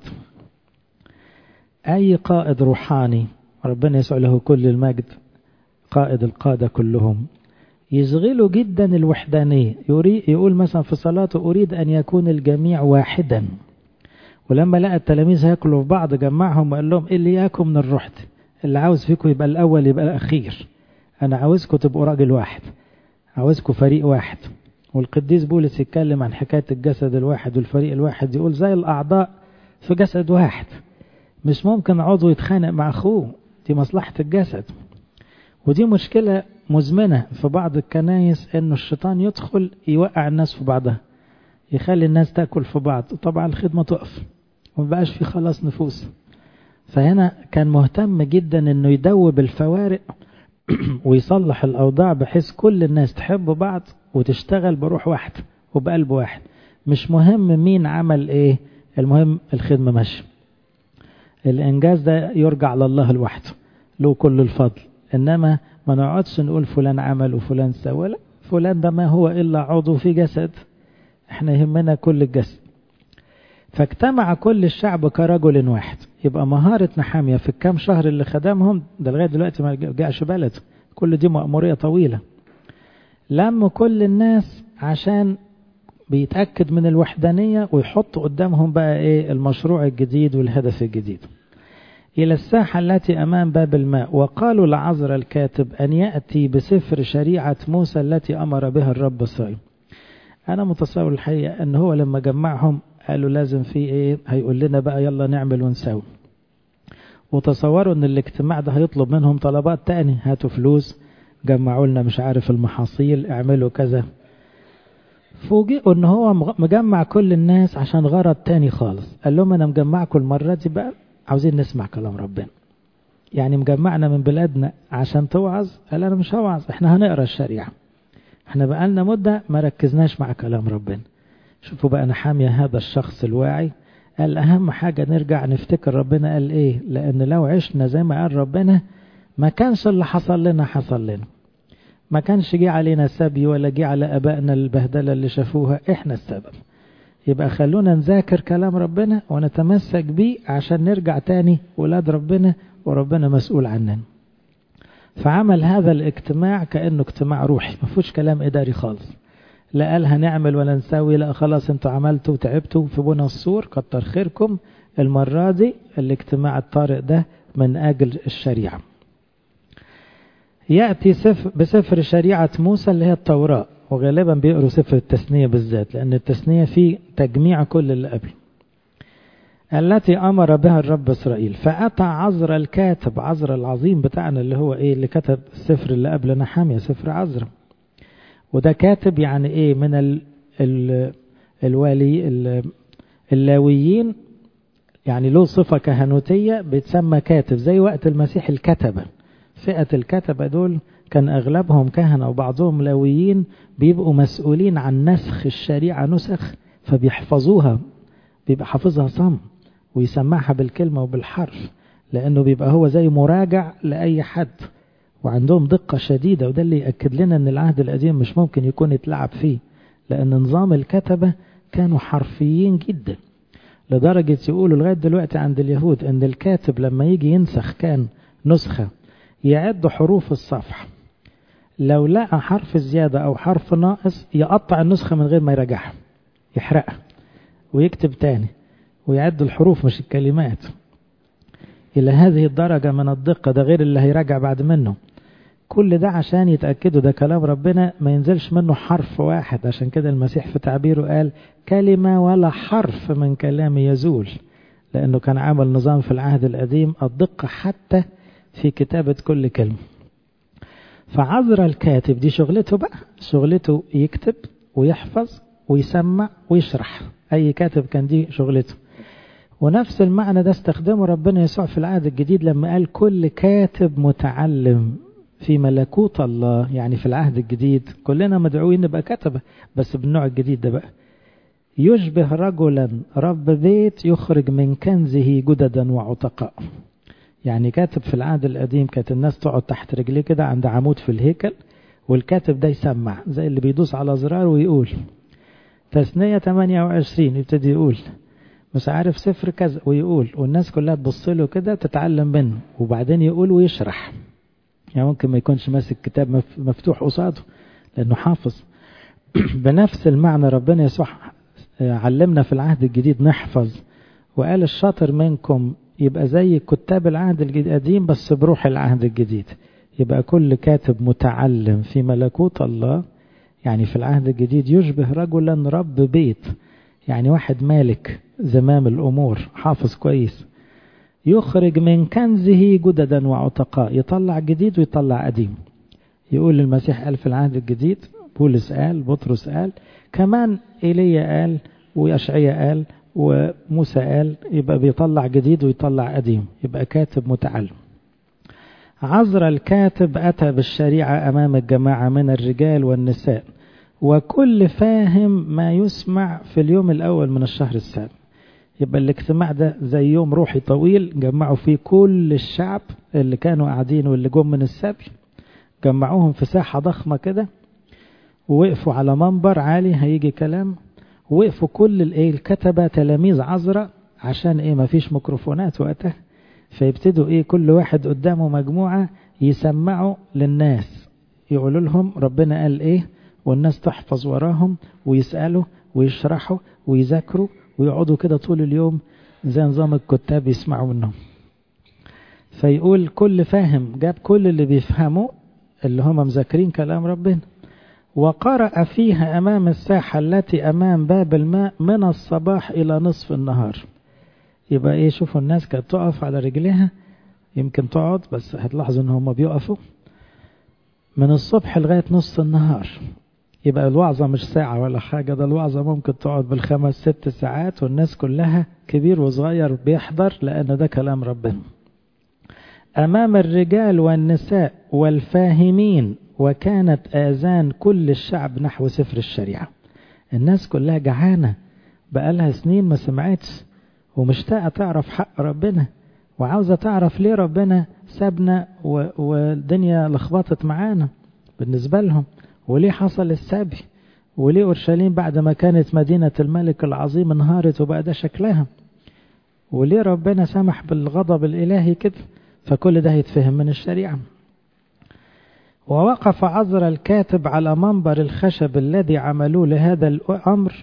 أي قائد روحاني ربنا يسوع له كل المجد قائد القادة كلهم يشغله جدا الوحدانية يقول مثلا في صلاته أريد أن يكون الجميع واحدا ولما لقى التلاميذ هياكلوا في بعض جمعهم وقال لهم اللي ياكم من الرحد اللي عاوز فيكم يبقى الأول يبقى الأخير أنا عاوزكم تبقوا راجل واحد عاوزكم فريق واحد والقديس بولس يتكلم عن حكاية الجسد الواحد والفريق الواحد يقول زي الأعضاء في جسد واحد مش ممكن عضو يتخانق مع أخوه دي مصلحة الجسد ودي مشكلة مزمنة في بعض الكنايس انه الشيطان يدخل يوقع الناس في بعضها يخلي الناس تاكل في بعض طبعا الخدمة تقف ومبقاش في خلاص نفوس فهنا كان مهتم جدا انه يدوب الفوارق ويصلح الاوضاع بحيث كل الناس تحب بعض وتشتغل بروح واحد وبقلب واحد مش مهم مين عمل ايه المهم الخدمة ماشية الانجاز ده يرجع لله لوحده له كل الفضل انما ما نقعدش نقول فلان عمل وفلان سوى لا فلان ده ما هو الا عضو في جسد احنا يهمنا كل الجسد فاجتمع كل الشعب كرجل واحد يبقى مهارة نحامية في الكام شهر اللي خدمهم ده لغاية دلوقتي ما جاءش بلد كل دي مأمورية طويلة لم كل الناس عشان بيتأكد من الوحدانية ويحط قدامهم بقى ايه المشروع الجديد والهدف الجديد إلى الساحة التي أمام باب الماء وقالوا لعذر الكاتب أن يأتي بسفر شريعة موسى التي أمر بها الرب الصائم أنا متصور الحقيقة أن هو لما جمعهم قالوا لازم في إيه هيقول لنا بقى يلا نعمل ونسوي وتصوروا أن الاجتماع ده هيطلب منهم طلبات تاني هاتوا فلوس جمعوا لنا مش عارف المحاصيل اعملوا كذا فوجئوا ان هو مجمع كل الناس عشان غرض تاني خالص قال لهم انا مجمعكم المرة دي بقى عاوزين نسمع كلام ربنا يعني مجمعنا من بلادنا عشان توعظ قال انا مش هوعظ احنا هنقرا الشريعة احنا بقالنا مدة ما ركزناش مع كلام ربنا شوفوا بقى نحامية هذا الشخص الواعي قال اهم حاجة نرجع نفتكر ربنا قال ايه لان لو عشنا زي ما قال ربنا ما كانش اللي حصل لنا حصل لنا ما كانش جه علينا سبي ولا جه على ابائنا البهدلة اللي شافوها احنا السبب يبقى خلونا نذاكر كلام ربنا ونتمسك بيه عشان نرجع تاني ولاد ربنا وربنا مسؤول عننا فعمل هذا الاجتماع كأنه اجتماع روحي ما فيهوش كلام إداري خالص لا قال هنعمل ولا نسوي لا خلاص انتوا عملتوا وتعبتوا في بنى السور كتر خيركم المرة دي الاجتماع الطارئ ده من أجل الشريعة يأتي سفر بسفر شريعة موسى اللي هي التوراة وغالبا بيقروا سفر التثنية بالذات لأن التثنية فيه تجميع كل اللي قبل التي أمر بها الرب إسرائيل فأتى عزر الكاتب عزر العظيم بتاعنا اللي هو إيه اللي كتب السفر اللي قبل نحامية سفر عزر وده كاتب يعني إيه من ال ال الوالي ال اللاويين يعني له صفة كهنوتية بتسمى كاتب زي وقت المسيح الكتبة فئة الكتبة دول كان أغلبهم كهنة وبعضهم لاويين بيبقوا مسؤولين عن نسخ الشريعة نسخ فبيحفظوها بيبقى حافظها صم ويسمعها بالكلمة وبالحرف لأنه بيبقى هو زي مراجع لأي حد وعندهم دقة شديدة وده اللي يأكد لنا أن العهد القديم مش ممكن يكون يتلعب فيه لأن نظام الكتبة كانوا حرفيين جدا لدرجة يقولوا لغاية دلوقتي عند اليهود أن الكاتب لما يجي ينسخ كان نسخة يعد حروف الصفحة لو لقى حرف زيادة أو حرف ناقص يقطع النسخة من غير ما يراجعها يحرقها ويكتب تاني ويعد الحروف مش الكلمات إلى هذه الدرجة من الدقة ده غير اللي هيراجع بعد منه كل ده عشان يتأكدوا ده كلام ربنا ما ينزلش منه حرف واحد عشان كده المسيح في تعبيره قال كلمة ولا حرف من كلامي يزول لأنه كان عمل نظام في العهد القديم الدقة حتى في كتابة كل كلمة فعذر الكاتب دي شغلته بقى شغلته يكتب ويحفظ ويسمع ويشرح أي كاتب كان دي شغلته ونفس المعنى ده استخدمه ربنا يسوع في العهد الجديد لما قال كل كاتب متعلم في ملكوت الله يعني في العهد الجديد كلنا مدعوين نبقى كتبة بس بالنوع الجديد ده بقى يشبه رجلا رب بيت يخرج من كنزه جددا وعتقاء يعني كاتب في العهد القديم كانت الناس تقعد تحت رجليه كده عند عمود في الهيكل والكاتب ده يسمع زي اللي بيدوس على زرار ويقول تثنية 28 يبتدي يقول مش عارف صفر كذا ويقول والناس كلها تبص له كده تتعلم منه وبعدين يقول ويشرح يعني ممكن ما يكونش ماسك كتاب مفتوح قصاده لأنه حافظ بنفس المعنى ربنا يسوع علمنا في العهد الجديد نحفظ وقال الشاطر منكم يبقى زي كتاب العهد القديم بس بروح العهد الجديد يبقى كل كاتب متعلم في ملكوت الله يعني في العهد الجديد يشبه رجلا رب بيت يعني واحد مالك زمام الأمور حافظ كويس يخرج من كنزه جددا وعتقاء يطلع جديد ويطلع قديم يقول المسيح قال في العهد الجديد بولس قال بطرس قال كمان ايليا قال ويشعيا قال وموسى قال يبقى بيطلع جديد ويطلع قديم يبقى كاتب متعلم عذر الكاتب أتى بالشريعة أمام الجماعة من الرجال والنساء وكل فاهم ما يسمع في اليوم الأول من الشهر السابع يبقى الاجتماع ده زي يوم روحي طويل جمعوا فيه كل الشعب اللي كانوا قاعدين واللي جم من السبي جمعوهم في ساحة ضخمة كده ووقفوا على منبر عالي هيجي كلام وقفوا كل الايه الكتبة تلاميذ عذراء عشان ايه مفيش ميكروفونات وقتها فيبتدوا ايه كل واحد قدامه مجموعة يسمعوا للناس يقولوا لهم ربنا قال ايه والناس تحفظ وراهم ويسألوا ويشرحوا ويذاكروا ويقعدوا كده طول اليوم زي نظام الكتاب يسمعوا منهم فيقول كل فاهم جاب كل اللي بيفهموا اللي هم مذاكرين كلام ربنا وقرأ فيها أمام الساحة التي أمام باب الماء من الصباح إلى نصف النهار يبقى إيه شوفوا الناس كانت تقف على رجليها يمكن تقعد بس هتلاحظوا إن هم بيقفوا من الصبح لغاية نص النهار يبقى الوعظة مش ساعة ولا حاجة ده الوعظة ممكن تقعد بالخمس ست ساعات والناس كلها كبير وصغير بيحضر لأن ده كلام ربنا أمام الرجال والنساء والفاهمين وكانت آذان كل الشعب نحو سفر الشريعة الناس كلها جعانة بقالها سنين ما سمعتش ومشتاقة تعرف حق ربنا وعاوزة تعرف ليه ربنا سابنا والدنيا لخبطت معانا بالنسبة لهم وليه حصل السبي وليه أورشليم بعد ما كانت مدينة الملك العظيم انهارت وبقى ده شكلها وليه ربنا سمح بالغضب الإلهي كده فكل ده يتفهم من الشريعة ووقف عذر الكاتب على منبر الخشب الذي عملوه لهذا الأمر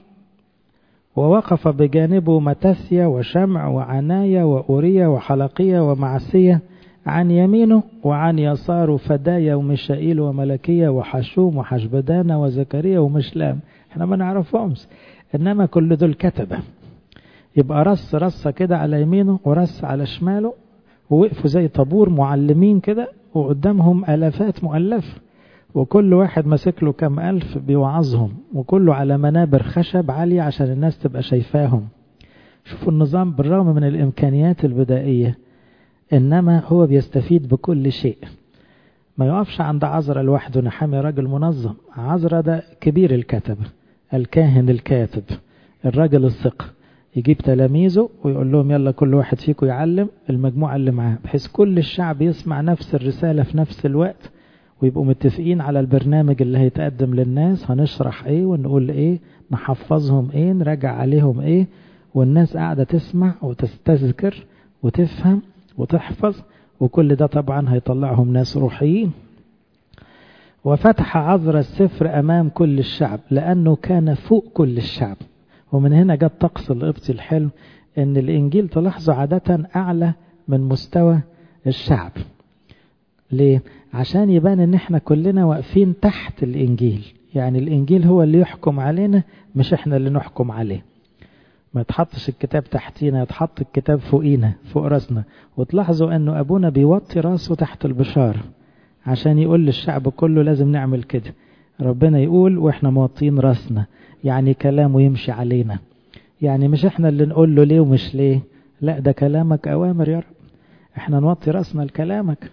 ووقف بجانبه متثيا وشمع وعناية وأورية وحلقية ومعسية عن يمينه وعن يساره فدايا وميشائيل وملكية وحشوم وحشبدانة وزكريا ومشلام احنا ما نعرفهمش انما كل دول كتبة يبقى رص رصة كده على يمينه ورص على شماله ووقفوا زي طابور معلمين كده وقدامهم الافات مؤلفة وكل واحد ماسك له كم ألف بيوعظهم وكله على منابر خشب عالية عشان الناس تبقى شايفاهم شوفوا النظام بالرغم من الإمكانيات البدائية إنما هو بيستفيد بكل شيء ما يقفش عند عذرة لوحده نحامي راجل منظم عذرة ده كبير الكتبة الكاهن الكاتب الراجل الثقة يجيب تلاميذه ويقول لهم يلا كل واحد فيكم يعلم المجموعة اللي معاه بحيث كل الشعب يسمع نفس الرسالة في نفس الوقت ويبقوا متفقين على البرنامج اللي هيتقدم للناس هنشرح ايه ونقول ايه نحفظهم ايه نراجع عليهم ايه والناس قاعدة تسمع وتستذكر وتفهم وتحفظ وكل ده طبعا هيطلعهم ناس روحيين وفتح عذر السفر أمام كل الشعب لأنه كان فوق كل الشعب ومن هنا جاء الطقس القبطي الحلو أن الإنجيل تلاحظوا عادة أعلى من مستوى الشعب ليه؟ عشان يبان ان احنا كلنا واقفين تحت الانجيل يعني الانجيل هو اللي يحكم علينا مش احنا اللي نحكم عليه ما يتحطش الكتاب تحتينا يتحط الكتاب فوقينا فوق راسنا وتلاحظوا انه ابونا بيوطي راسه تحت البشارة عشان يقول للشعب كله لازم نعمل كده ربنا يقول واحنا موطين راسنا يعني كلامه يمشي علينا يعني مش احنا اللي نقول له ليه ومش ليه لا ده كلامك اوامر يا رب احنا نوطي راسنا لكلامك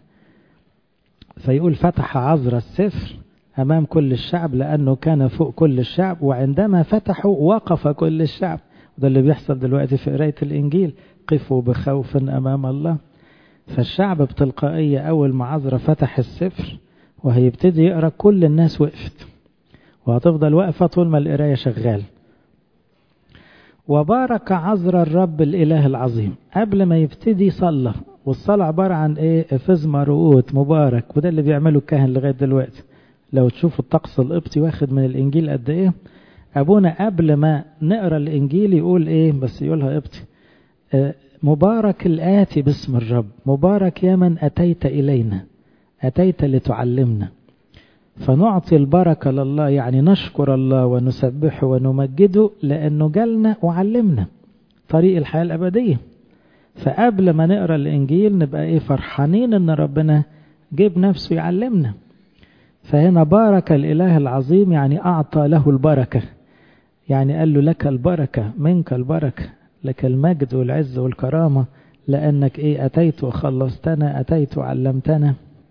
فيقول فتح عذر السفر أمام كل الشعب لأنه كان فوق كل الشعب وعندما فتحوا وقف كل الشعب وده اللي بيحصل دلوقتي في قراية الإنجيل قفوا بخوف أمام الله فالشعب بتلقائية أول ما عذرا فتح السفر وهيبتدي يقرأ كل الناس وقفت وهتفضل واقفة طول ما القراية شغال وبارك عذرا الرب الإله العظيم قبل ما يبتدي صلى والصلاة عبارة عن إيه افز مرؤوت مبارك وده اللي بيعمله الكاهن لغاية دلوقتي لو تشوفوا الطقس القبطي واخد من الإنجيل قد إيه أبونا قبل ما نقرأ الإنجيل يقول إيه بس يقولها قبطي مبارك الآتي باسم الرب مبارك يا من أتيت إلينا أتيت لتعلمنا فنعطي البركة لله يعني نشكر الله ونسبحه ونمجده لأنه جالنا وعلمنا طريق الحياة الأبدية فقبل ما نقرأ الإنجيل نبقى إيه فرحانين إن ربنا جيب نفسه يعلمنا فهنا بارك الإله العظيم يعني أعطى له البركة يعني قال له لك البركة منك البركة لك المجد والعز والكرامة لأنك إيه أتيت وخلصتنا أتيت وعلمتنا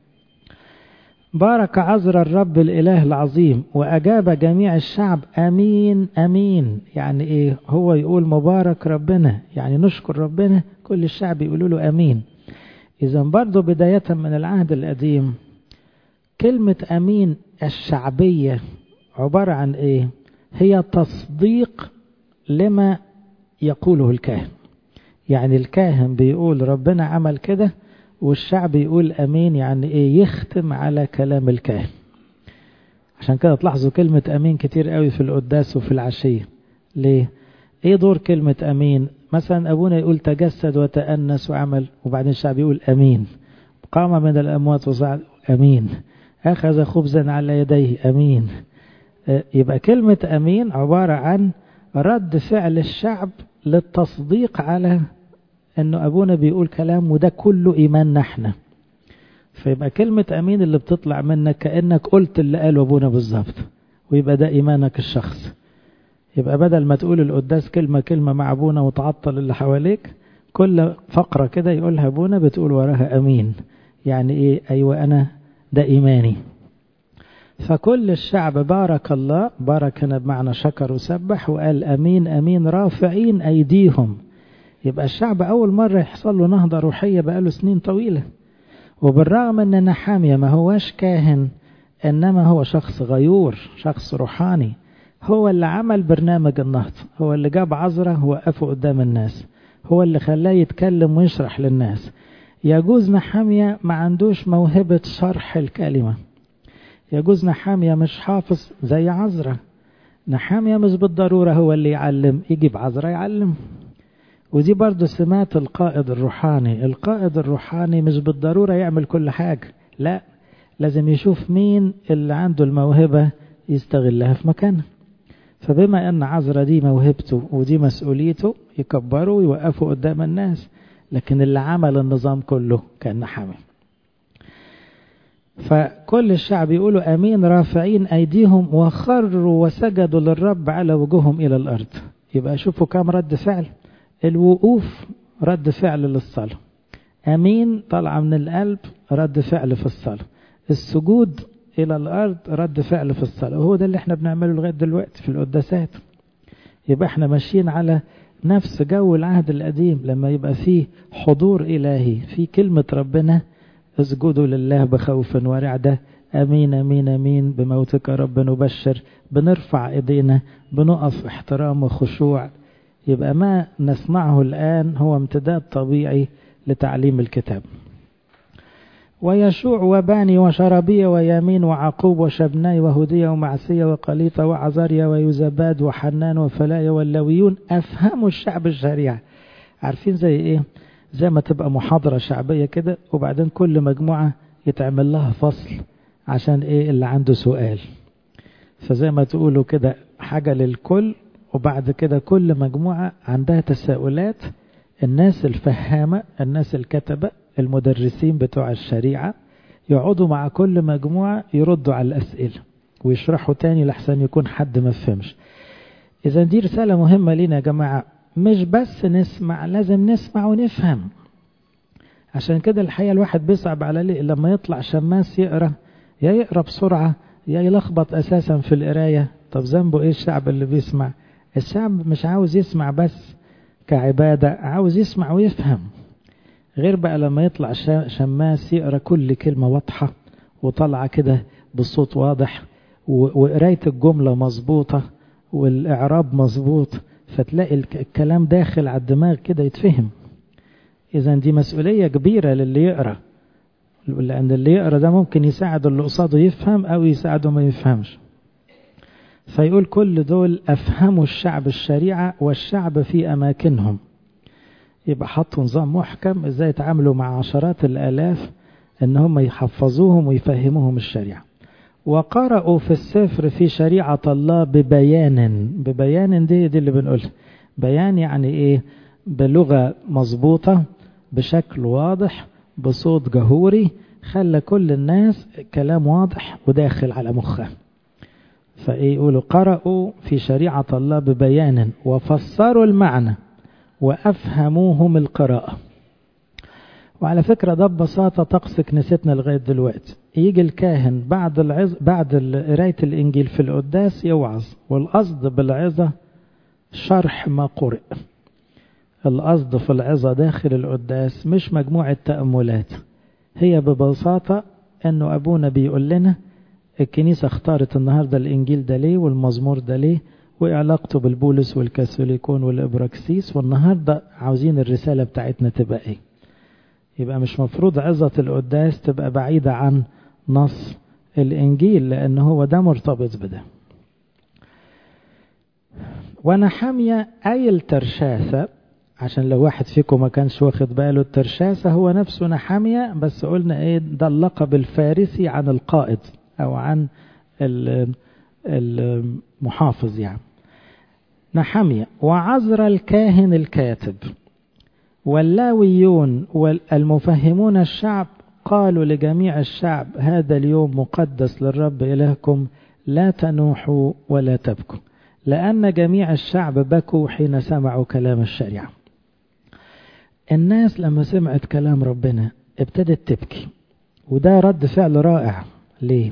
بارك عذر الرب الإله العظيم وأجاب جميع الشعب أمين أمين يعني إيه هو يقول مبارك ربنا يعني نشكر ربنا كل الشعب يقولوا له أمين إذا برضو بداية من العهد القديم كلمة أمين الشعبية عبارة عن إيه هي تصديق لما يقوله الكاهن يعني الكاهن بيقول ربنا عمل كده والشعب يقول أمين يعني إيه يختم على كلام الكاهن عشان كده تلاحظوا كلمة أمين كتير قوي في القداس وفي العشية ليه إيه دور كلمة أمين مثلا أبونا يقول تجسد وتأنس وعمل وبعدين الشعب يقول أمين قام من الأموات وصعد أمين أخذ خبزا على يديه أمين يبقى كلمة أمين عبارة عن رد فعل الشعب للتصديق على انه ابونا بيقول كلام وده كله ايماننا احنا فيبقى كلمة امين اللي بتطلع منك كأنك قلت اللي قاله ابونا بالظبط ويبقى ده ايمانك الشخص يبقى بدل ما تقول القداس كلمة كلمة مع ابونا وتعطل اللي حواليك كل فقرة كده يقولها ابونا بتقول وراها امين يعني ايه ايوه انا ده ايماني فكل الشعب بارك الله بارك هنا بمعنى شكر وسبح وقال امين امين رافعين ايديهم يبقى الشعب أول مرة يحصل له نهضة روحية بقاله سنين طويلة وبالرغم أن نحامية ما هواش كاهن إنما هو شخص غيور شخص روحاني هو اللي عمل برنامج النهضة هو اللي جاب عذرة وقفه قدام الناس هو اللي خلاه يتكلم ويشرح للناس يجوز نحامية ما عندوش موهبة شرح الكلمة يجوز نحامية مش حافظ زي عذرة نحامية مش بالضرورة هو اللي يعلم يجيب عذرة يعلم ودي برضه سمات القائد الروحاني القائد الروحاني مش بالضرورة يعمل كل حاجة لا لازم يشوف مين اللي عنده الموهبة يستغلها في مكانه فبما أن عذرة دي موهبته ودي مسؤوليته يكبروا ويوقفوا قدام الناس لكن اللي عمل النظام كله كان نحامي فكل الشعب يقولوا أمين رافعين أيديهم وخروا وسجدوا للرب على وجوههم إلى الأرض يبقى شوفوا كام رد فعل الوقوف رد فعل للصلاة أمين طالعة من القلب رد فعل في الصلاة السجود إلى الأرض رد فعل في الصلاة وهو ده اللي احنا بنعمله لغاية دلوقتي في القداسات يبقى احنا ماشيين على نفس جو العهد القديم لما يبقى فيه حضور إلهي في كلمة ربنا اسجدوا لله بخوف ورعدة أمين أمين أمين بموتك رب نبشر بنرفع إيدينا بنقف احترام وخشوع يبقى ما نسمعه الآن هو امتداد طبيعي لتعليم الكتاب ويشوع وباني وشربية ويمين وعقوب وشبناي وهدية ومعسية وقليطة وعزاريا ويوزباد وحنان وفلايا واللويون أفهموا الشعب الشريعة عارفين زي إيه زي ما تبقى محاضرة شعبية كده وبعدين كل مجموعة يتعمل لها فصل عشان إيه اللي عنده سؤال فزي ما تقولوا كده حاجة للكل وبعد كده كل مجموعة عندها تساؤلات الناس الفهامة الناس الكتبة المدرسين بتوع الشريعة يقعدوا مع كل مجموعة يردوا على الأسئلة ويشرحوا تاني لحسن يكون حد ما فهمش إذا دي رسالة مهمة لنا يا جماعة مش بس نسمع لازم نسمع ونفهم عشان كده الحقيقة الواحد بيصعب على ليه لما يطلع شماس يقرأ يا يقرأ بسرعة يا يلخبط أساسا في القراية طب ذنبه إيه الشعب اللي بيسمع الشعب مش عاوز يسمع بس كعبادة عاوز يسمع ويفهم غير بقى لما يطلع شماس يقرا كل كلمة واضحة وطالعة كده بصوت واضح وقراية الجملة مظبوطة والإعراب مظبوط فتلاقي الكلام داخل على الدماغ كده يتفهم إذا دي مسؤولية كبيرة للي يقرأ لأن اللي يقرأ ده ممكن يساعد اللي قصاده يفهم أو يساعده ما يفهمش فيقول كل دول أفهموا الشعب الشريعة والشعب في أماكنهم يبقى حطوا نظام محكم إزاي يتعاملوا مع عشرات الآلاف إن هم يحفظوهم ويفهموهم الشريعة وقرأوا في السفر في شريعة الله ببيان ببيان دي دي اللي بنقولها بيان يعني إيه بلغة مظبوطة بشكل واضح بصوت جهوري خلى كل الناس كلام واضح وداخل على مخه فإيه يقولوا قرأوا في شريعة الله ببيان وفسروا المعنى وأفهموهم القراءة وعلى فكرة ده ببساطة طقس كنيستنا لغاية دلوقتي يجي الكاهن بعد العز بعد قراية الإنجيل في القداس يوعظ والقصد بالعظة شرح ما قرئ القصد في العظة داخل القداس مش مجموعة تأملات هي ببساطة أنه أبونا بيقول لنا الكنيسة اختارت النهاردة الإنجيل ده ليه والمزمور ده ليه وعلاقته بالبولس والكاثوليكون والإبراكسيس والنهاردة عاوزين الرسالة بتاعتنا تبقى إيه يبقى مش مفروض عظة القداس تبقى بعيدة عن نص الإنجيل لأن هو ده مرتبط بده ونحمية أي الترشاسة عشان لو واحد فيكم ما كانش واخد باله الترشاسة هو نفسه نحمية بس قلنا ايه ده اللقب الفارسي عن القائد او عن المحافظ يعني نحمية وعزر الكاهن الكاتب واللاويون والمفهمون الشعب قالوا لجميع الشعب هذا اليوم مقدس للرب إلهكم لا تنوحوا ولا تبكوا لأن جميع الشعب بكوا حين سمعوا كلام الشريعة الناس لما سمعت كلام ربنا ابتدت تبكي وده رد فعل رائع ليه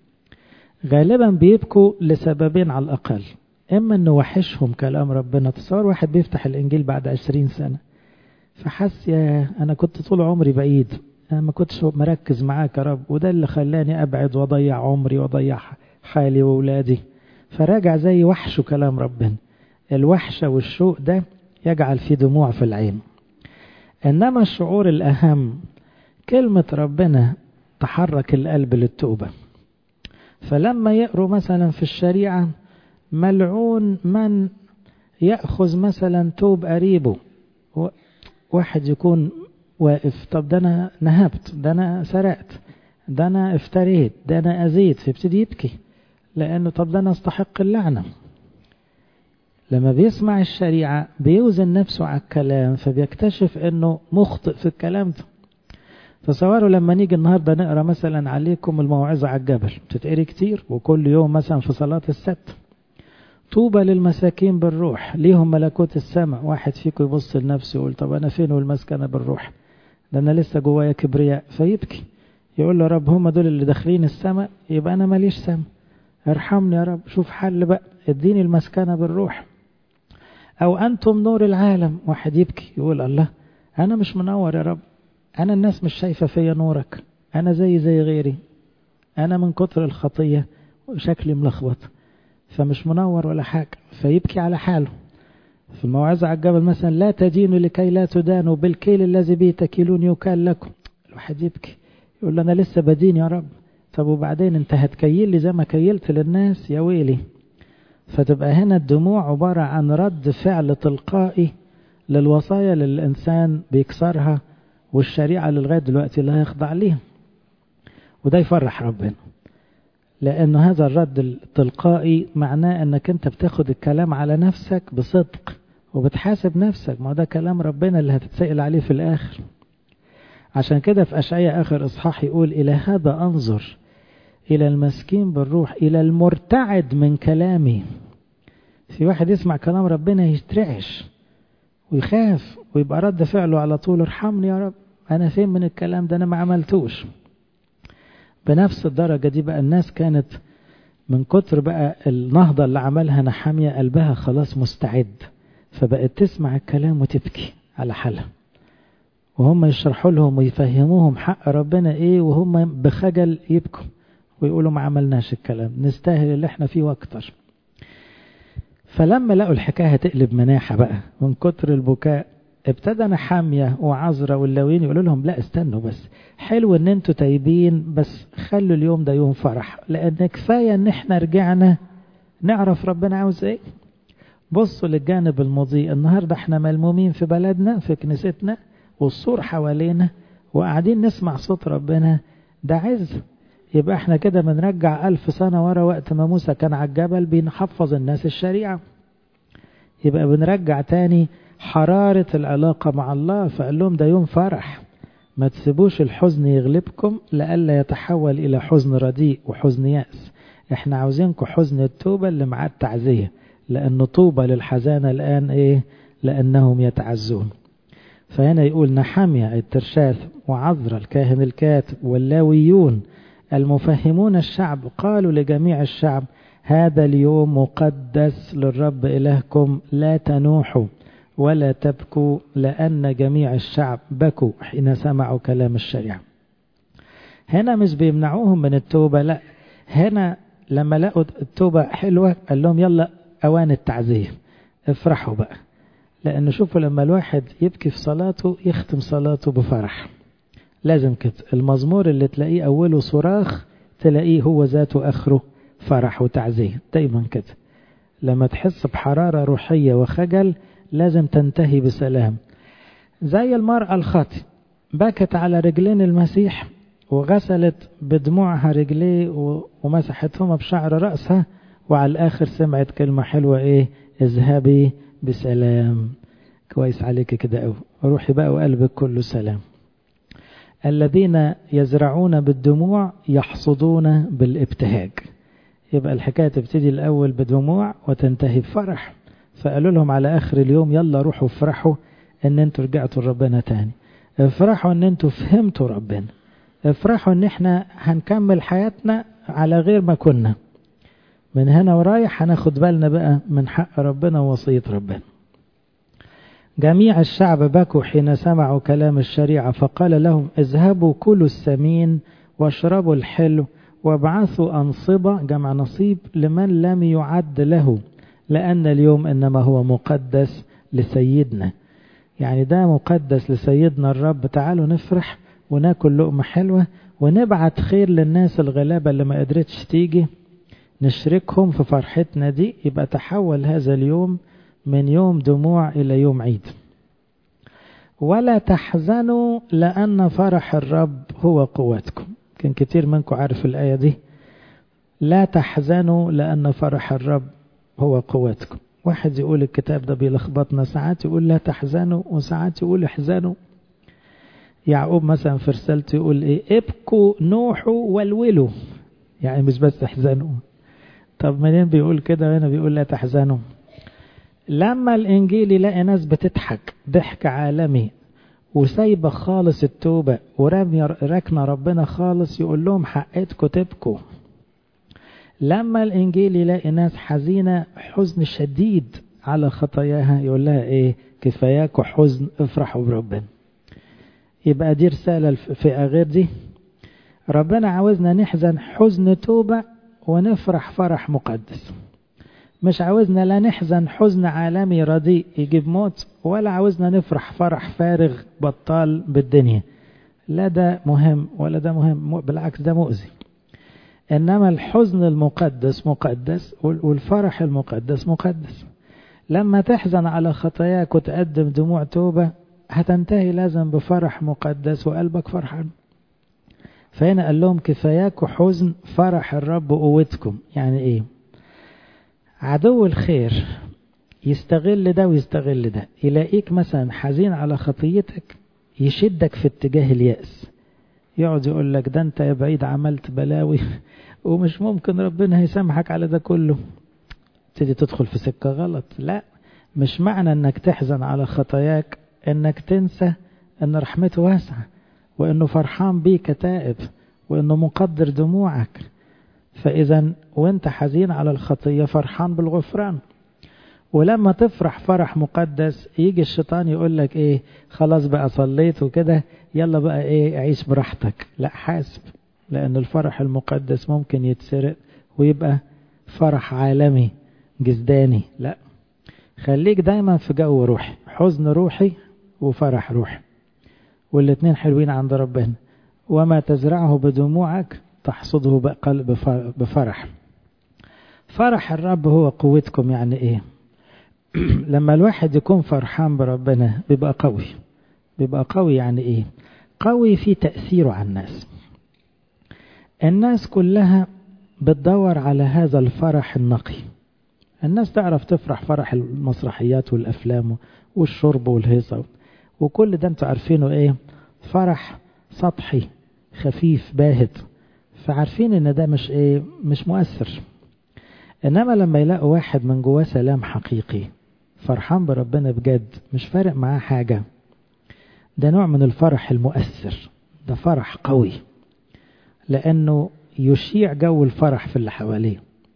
غالبا بيبكوا لسببين على الأقل إما أنه وحشهم كلام ربنا تصور واحد بيفتح الإنجيل بعد عشرين سنة فحس يا أنا كنت طول عمري بعيد أنا ما كنتش مركز معاك يا رب وده اللي خلاني أبعد وأضيع عمري وأضيع حالي وأولادي فراجع زي وحشه كلام ربنا الوحشة والشوق ده يجعل في دموع في العين إنما الشعور الأهم كلمة ربنا تحرك القلب للتوبة فلما يقروا مثلا في الشريعة ملعون من يأخذ مثلا توب قريبه واحد يكون واقف طب ده أنا نهبت ده أنا سرقت ده أنا افتريت ده أنا أزيت فيبتدي يبكي لأنه طب ده أنا أستحق اللعنة لما بيسمع الشريعة بيوزن نفسه على الكلام فبيكتشف أنه مخطئ في الكلام ده تصوروا لما نيجي النهاردة نقرأ مثلا عليكم الموعظة على الجبل بتتقري كتير وكل يوم مثلا في صلاة السبت طوبى للمساكين بالروح ليهم ملكوت السماء واحد فيكم يبص لنفسه يقول طب أنا فين والمسكنة بالروح ده أنا لسه جوايا كبرياء فيبكي يقول له رب هم دول اللي داخلين السماء يبقى أنا ماليش سماء ارحمني يا رب شوف حل بقى اديني المسكنة بالروح أو أنتم نور العالم واحد يبكي يقول الله أنا مش منور يا رب أنا الناس مش شايفة فيا نورك أنا زي زي غيري أنا من كتر الخطية شكلي ملخبط فمش منور ولا حاجة فيبكي على حاله في الموعظة على الجبل مثلا لا تدينوا لكي لا تدانوا بالكيل الذي به تكيلون يكال لكم الواحد يبكي يقول أنا لسه بدين يا رب طب وبعدين انت هتكيل لي زي ما كيلت للناس يا ويلي فتبقى هنا الدموع عبارة عن رد فعل تلقائي للوصايا اللي الإنسان بيكسرها والشريعة اللي لغاية دلوقتي لا يخضع ليها وده يفرح ربنا لأن هذا الرد التلقائي معناه أنك أنت بتاخد الكلام على نفسك بصدق وبتحاسب نفسك ما ده كلام ربنا اللي هتتسأل عليه في الآخر عشان كده في أشعية آخر إصحاح يقول إلى هذا أنظر إلى المسكين بالروح إلى المرتعد من كلامي في واحد يسمع كلام ربنا يترعش ويخاف ويبقى رد فعله على طول ارحمني يا رب أنا فين من الكلام ده أنا ما عملتوش بنفس الدرجة دي بقى الناس كانت من كتر بقى النهضة اللي عملها نحامية قلبها خلاص مستعد فبقت تسمع الكلام وتبكي على حالها وهم يشرحوا لهم ويفهموهم حق ربنا ايه وهم بخجل يبكوا ويقولوا ما عملناش الكلام نستاهل اللي احنا فيه واكتر فلما لقوا الحكاية هتقلب مناحة بقى من كتر البكاء ابتدى نحامية وعزرة واللاوين يقولوا لهم لا استنوا بس حلو ان انتوا تايبين بس خلوا اليوم ده يوم فرح لان كفاية ان احنا رجعنا نعرف ربنا عاوز ايه بصوا للجانب المضيء النهاردة احنا ملمومين في بلدنا في كنيستنا والسور حوالينا وقاعدين نسمع صوت ربنا ده عز يبقى احنا كده بنرجع ألف سنة ورا وقت ما موسى كان على الجبل بينحفظ الناس الشريعة يبقى بنرجع تاني حرارة العلاقة مع الله فقال لهم ده يوم فرح ما تسيبوش الحزن يغلبكم لألا يتحول إلى حزن رديء وحزن يأس احنا عاوزينكم حزن التوبة اللي مع التعزية لأن طوبى للحزانة الآن إيه لأنهم يتعزون فهنا يقول نحمية الترشاث وعذر الكاهن الكاتب واللاويون المفهمون الشعب قالوا لجميع الشعب هذا اليوم مقدس للرب إلهكم لا تنوحوا ولا تبكوا لأن جميع الشعب بكوا حين سمعوا كلام الشريعة هنا مش بيمنعوهم من التوبة لا هنا لما لقوا التوبة حلوة قال لهم يلا أوان التعزية افرحوا بقى لأن شوفوا لما الواحد يبكي في صلاته يختم صلاته بفرح لازم كده المزمور اللي تلاقيه أوله صراخ تلاقيه هو ذاته آخره فرح وتعزية دايما كده لما تحس بحرارة روحية وخجل لازم تنتهي بسلام زي المرأة الخاطئ بكت على رجلين المسيح وغسلت بدموعها رجليه ومسحتهما بشعر رأسها وعلى الآخر سمعت كلمة حلوة إيه اذهبي بسلام كويس عليك كده قوي روحي بقى وقلبك كله سلام الذين يزرعون بالدموع يحصدون بالابتهاج يبقى الحكاية تبتدي الأول بدموع وتنتهي بفرح فقالوا لهم على آخر اليوم يلا روحوا افرحوا ان انتوا رجعتوا لربنا تاني افرحوا ان انتوا فهمتوا ربنا افرحوا ان احنا هنكمل حياتنا على غير ما كنا من هنا ورايح هناخد بالنا بقى من حق ربنا ووصية ربنا جميع الشعب بكوا حين سمعوا كلام الشريعة فقال لهم اذهبوا كلوا السمين واشربوا الحلو وابعثوا أنصبة جمع نصيب لمن لم يعد له لأن اليوم إنما هو مقدس لسيدنا يعني ده مقدس لسيدنا الرب تعالوا نفرح وناكل لقمة حلوة ونبعت خير للناس الغلابة اللي ما قدرتش تيجي نشركهم في فرحتنا دي يبقى تحول هذا اليوم من يوم دموع إلى يوم عيد ولا تحزنوا لأن فرح الرب هو قوتكم كان كتير منكم عارف الآية دي لا تحزنوا لأن فرح الرب هو قوتكم واحد يقول الكتاب ده بيلخبطنا ساعات يقول لا تحزنوا وساعات يقول احزنوا يعقوب مثلا في رسالته يقول ايه ابكوا نوحوا والولوا يعني مش بس احزنوا طب منين بيقول كده هنا بيقول لا تحزنوا لما الانجيل يلاقي ناس بتضحك ضحك عالمي وسايبه خالص التوبه وراميه ركنه ربنا خالص يقول لهم حقتكم تبكوا لما الانجيل يلاقي ناس حزينه حزن شديد على خطاياها يقول لها ايه كفاياكوا حزن افرحوا بربنا يبقى دي رساله الفئه غير دي ربنا عاوزنا نحزن حزن توبه ونفرح فرح مقدس مش عاوزنا لا نحزن حزن عالمي رديء يجيب موت ولا عاوزنا نفرح فرح فارغ بطال بالدنيا لا ده مهم ولا ده مهم بالعكس ده مؤذي إنما الحزن المقدس مقدس والفرح المقدس مقدس لما تحزن على خطاياك وتقدم دموع توبة هتنتهي لازم بفرح مقدس وقلبك فرحان فهنا قال لهم كفاياكوا حزن فرح الرب قوتكم يعني ايه عدو الخير يستغل ده ويستغل ده يلاقيك مثلا حزين على خطيتك يشدك في اتجاه اليأس يقعد يقول لك ده انت يا بعيد عملت بلاوي ومش ممكن ربنا هيسامحك على ده كله تبتدي تدخل في سكة غلط لا مش معنى انك تحزن على خطاياك انك تنسى ان رحمته واسعة وانه فرحان بيك تائب وانه مقدر دموعك فاذا وانت حزين على الخطية فرحان بالغفران ولما تفرح فرح مقدس يجي الشيطان يقول لك ايه خلاص بقى صليت وكده يلا بقى ايه عيش براحتك لا حاسب لان الفرح المقدس ممكن يتسرق ويبقى فرح عالمي جسداني لا خليك دايما في جو روحي حزن روحي وفرح روحي والاتنين حلوين عند ربنا وما تزرعه بدموعك تحصده بقلب بفرح فرح الرب هو قوتكم يعني ايه لما الواحد يكون فرحان بربنا بيبقى قوي بيبقى قوي يعني ايه قوي في تأثيره على الناس الناس كلها بتدور على هذا الفرح النقي الناس تعرف تفرح فرح المسرحيات والأفلام والشرب والهيصة وكل ده انتوا عارفينه ايه فرح سطحي خفيف باهت فعارفين ان ده مش ايه مش مؤثر انما لما يلاقوا واحد من جواه سلام حقيقي فرحان بربنا بجد مش فارق معاه حاجة ده نوع من الفرح المؤثر ده فرح قوي لأنه يشيع جو الفرح في اللي حواليه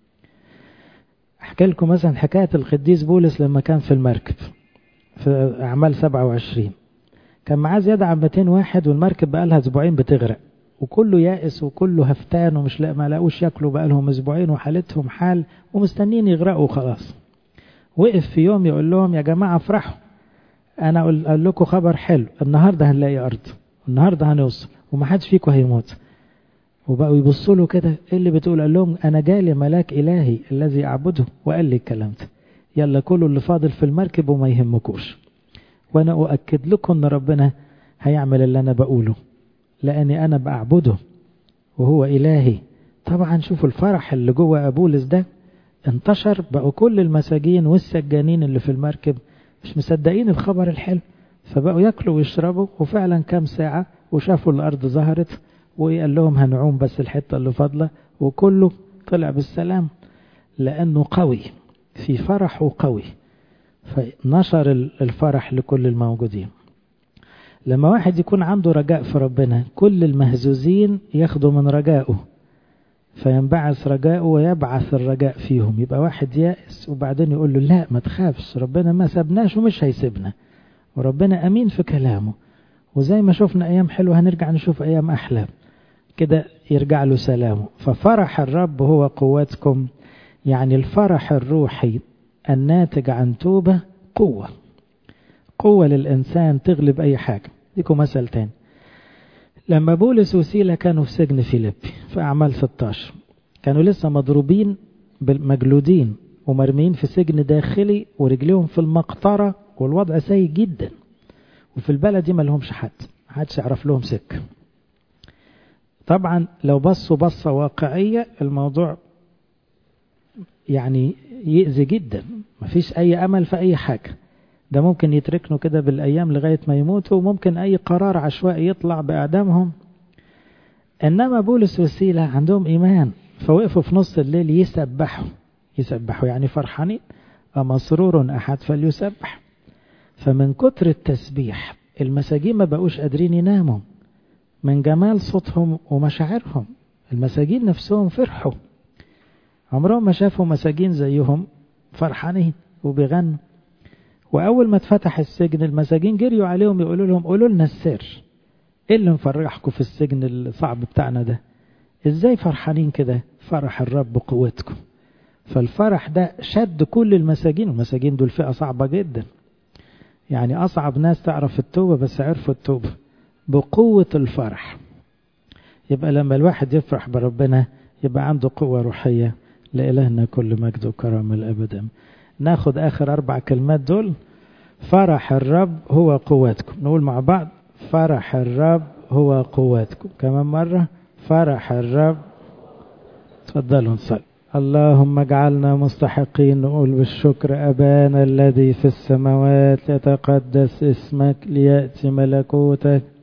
أحكي لكم مثلا حكاية القديس بولس لما كان في المركب في أعمال 27 كان معاه زيادة عن 200 واحد والمركب بقى لها أسبوعين بتغرق وكله يائس وكله هفتان ومش لا ما لاقوش ياكلوا بقى لهم أسبوعين وحالتهم حال ومستنيين يغرقوا خلاص وقف في يوم يقول لهم يا جماعة افرحوا أنا أقول لكم خبر حلو النهاردة هنلاقي أرض النهاردة هنوصل ومحدش فيكم هيموت وبقوا يبصوا له كده ايه اللي بتقول قال لهم انا جالي ملاك الهي الذي اعبده وقال لي الكلام ده يلا كلوا اللي فاضل في المركب وما يهمكوش وانا اؤكد لكم ان ربنا هيعمل اللي انا بقوله لاني انا بعبده وهو الهي طبعا شوفوا الفرح اللي جوه ابولس ده انتشر بقوا كل المساجين والسجانين اللي في المركب مش مصدقين الخبر الحلو فبقوا ياكلوا ويشربوا وفعلا كام ساعة وشافوا الأرض ظهرت وقال لهم هنعوم بس الحتة اللي فاضلة وكله طلع بالسلام لأنه قوي في فرحه قوي فنشر الفرح لكل الموجودين لما واحد يكون عنده رجاء في ربنا كل المهزوزين ياخدوا من رجائه فينبعث رجاءه ويبعث الرجاء فيهم يبقى واحد يائس وبعدين يقول له لا ما تخافش ربنا ما سبناش ومش هيسيبنا وربنا أمين في كلامه وزي ما شفنا أيام حلوة هنرجع نشوف أيام أحلى كده يرجع له سلامه ففرح الرب هو قوتكم يعني الفرح الروحي الناتج عن توبة قوة قوة للإنسان تغلب أي حاجة ديكم مثل تاني لما بولس وسيلة كانوا في سجن فيليبي في أعمال 16 كانوا لسه مضروبين بالمجلودين ومرميين في سجن داخلي ورجليهم في المقطرة والوضع سيء جدا وفي البلد دي ما لهمش حد محدش يعرف لهم سكة طبعا لو بصوا بصة واقعية الموضوع يعني يأذي جدا مفيش أي أمل في أي حاجة ده ممكن يتركنوا كده بالأيام لغاية ما يموتوا وممكن أي قرار عشوائي يطلع بإعدامهم إنما بولس وسيلة عندهم إيمان فوقفوا في نص الليل يسبحوا يسبحوا يعني فرحانين أمسرور أحد فليسبح فمن كتر التسبيح المساجين ما بقوش قادرين يناموا من جمال صوتهم ومشاعرهم المساجين نفسهم فرحوا عمرهم ما شافوا مساجين زيهم فرحانين وبيغنوا وأول ما اتفتح السجن المساجين جريوا عليهم يقولوا لهم قولوا لنا السر ايه اللي مفرحكم في السجن الصعب بتاعنا ده ازاي فرحانين كده فرح الرب قوتكم فالفرح ده شد كل المساجين المساجين دول فئة صعبة جدا يعني أصعب ناس تعرف التوبة بس عرفوا التوبة بقوة الفرح يبقى لما الواحد يفرح بربنا يبقى عنده قوة روحية لإلهنا كل مجد وكرم الأبد ناخد آخر أربع كلمات دول فرح الرب هو قوتكم نقول مع بعض فرح الرب هو قوتكم كمان مرة فرح الرب تفضلوا نصلي اللهم اجعلنا مستحقين نقول بالشكر أبانا الذي في السماوات يتقدس اسمك ليأتي ملكوتك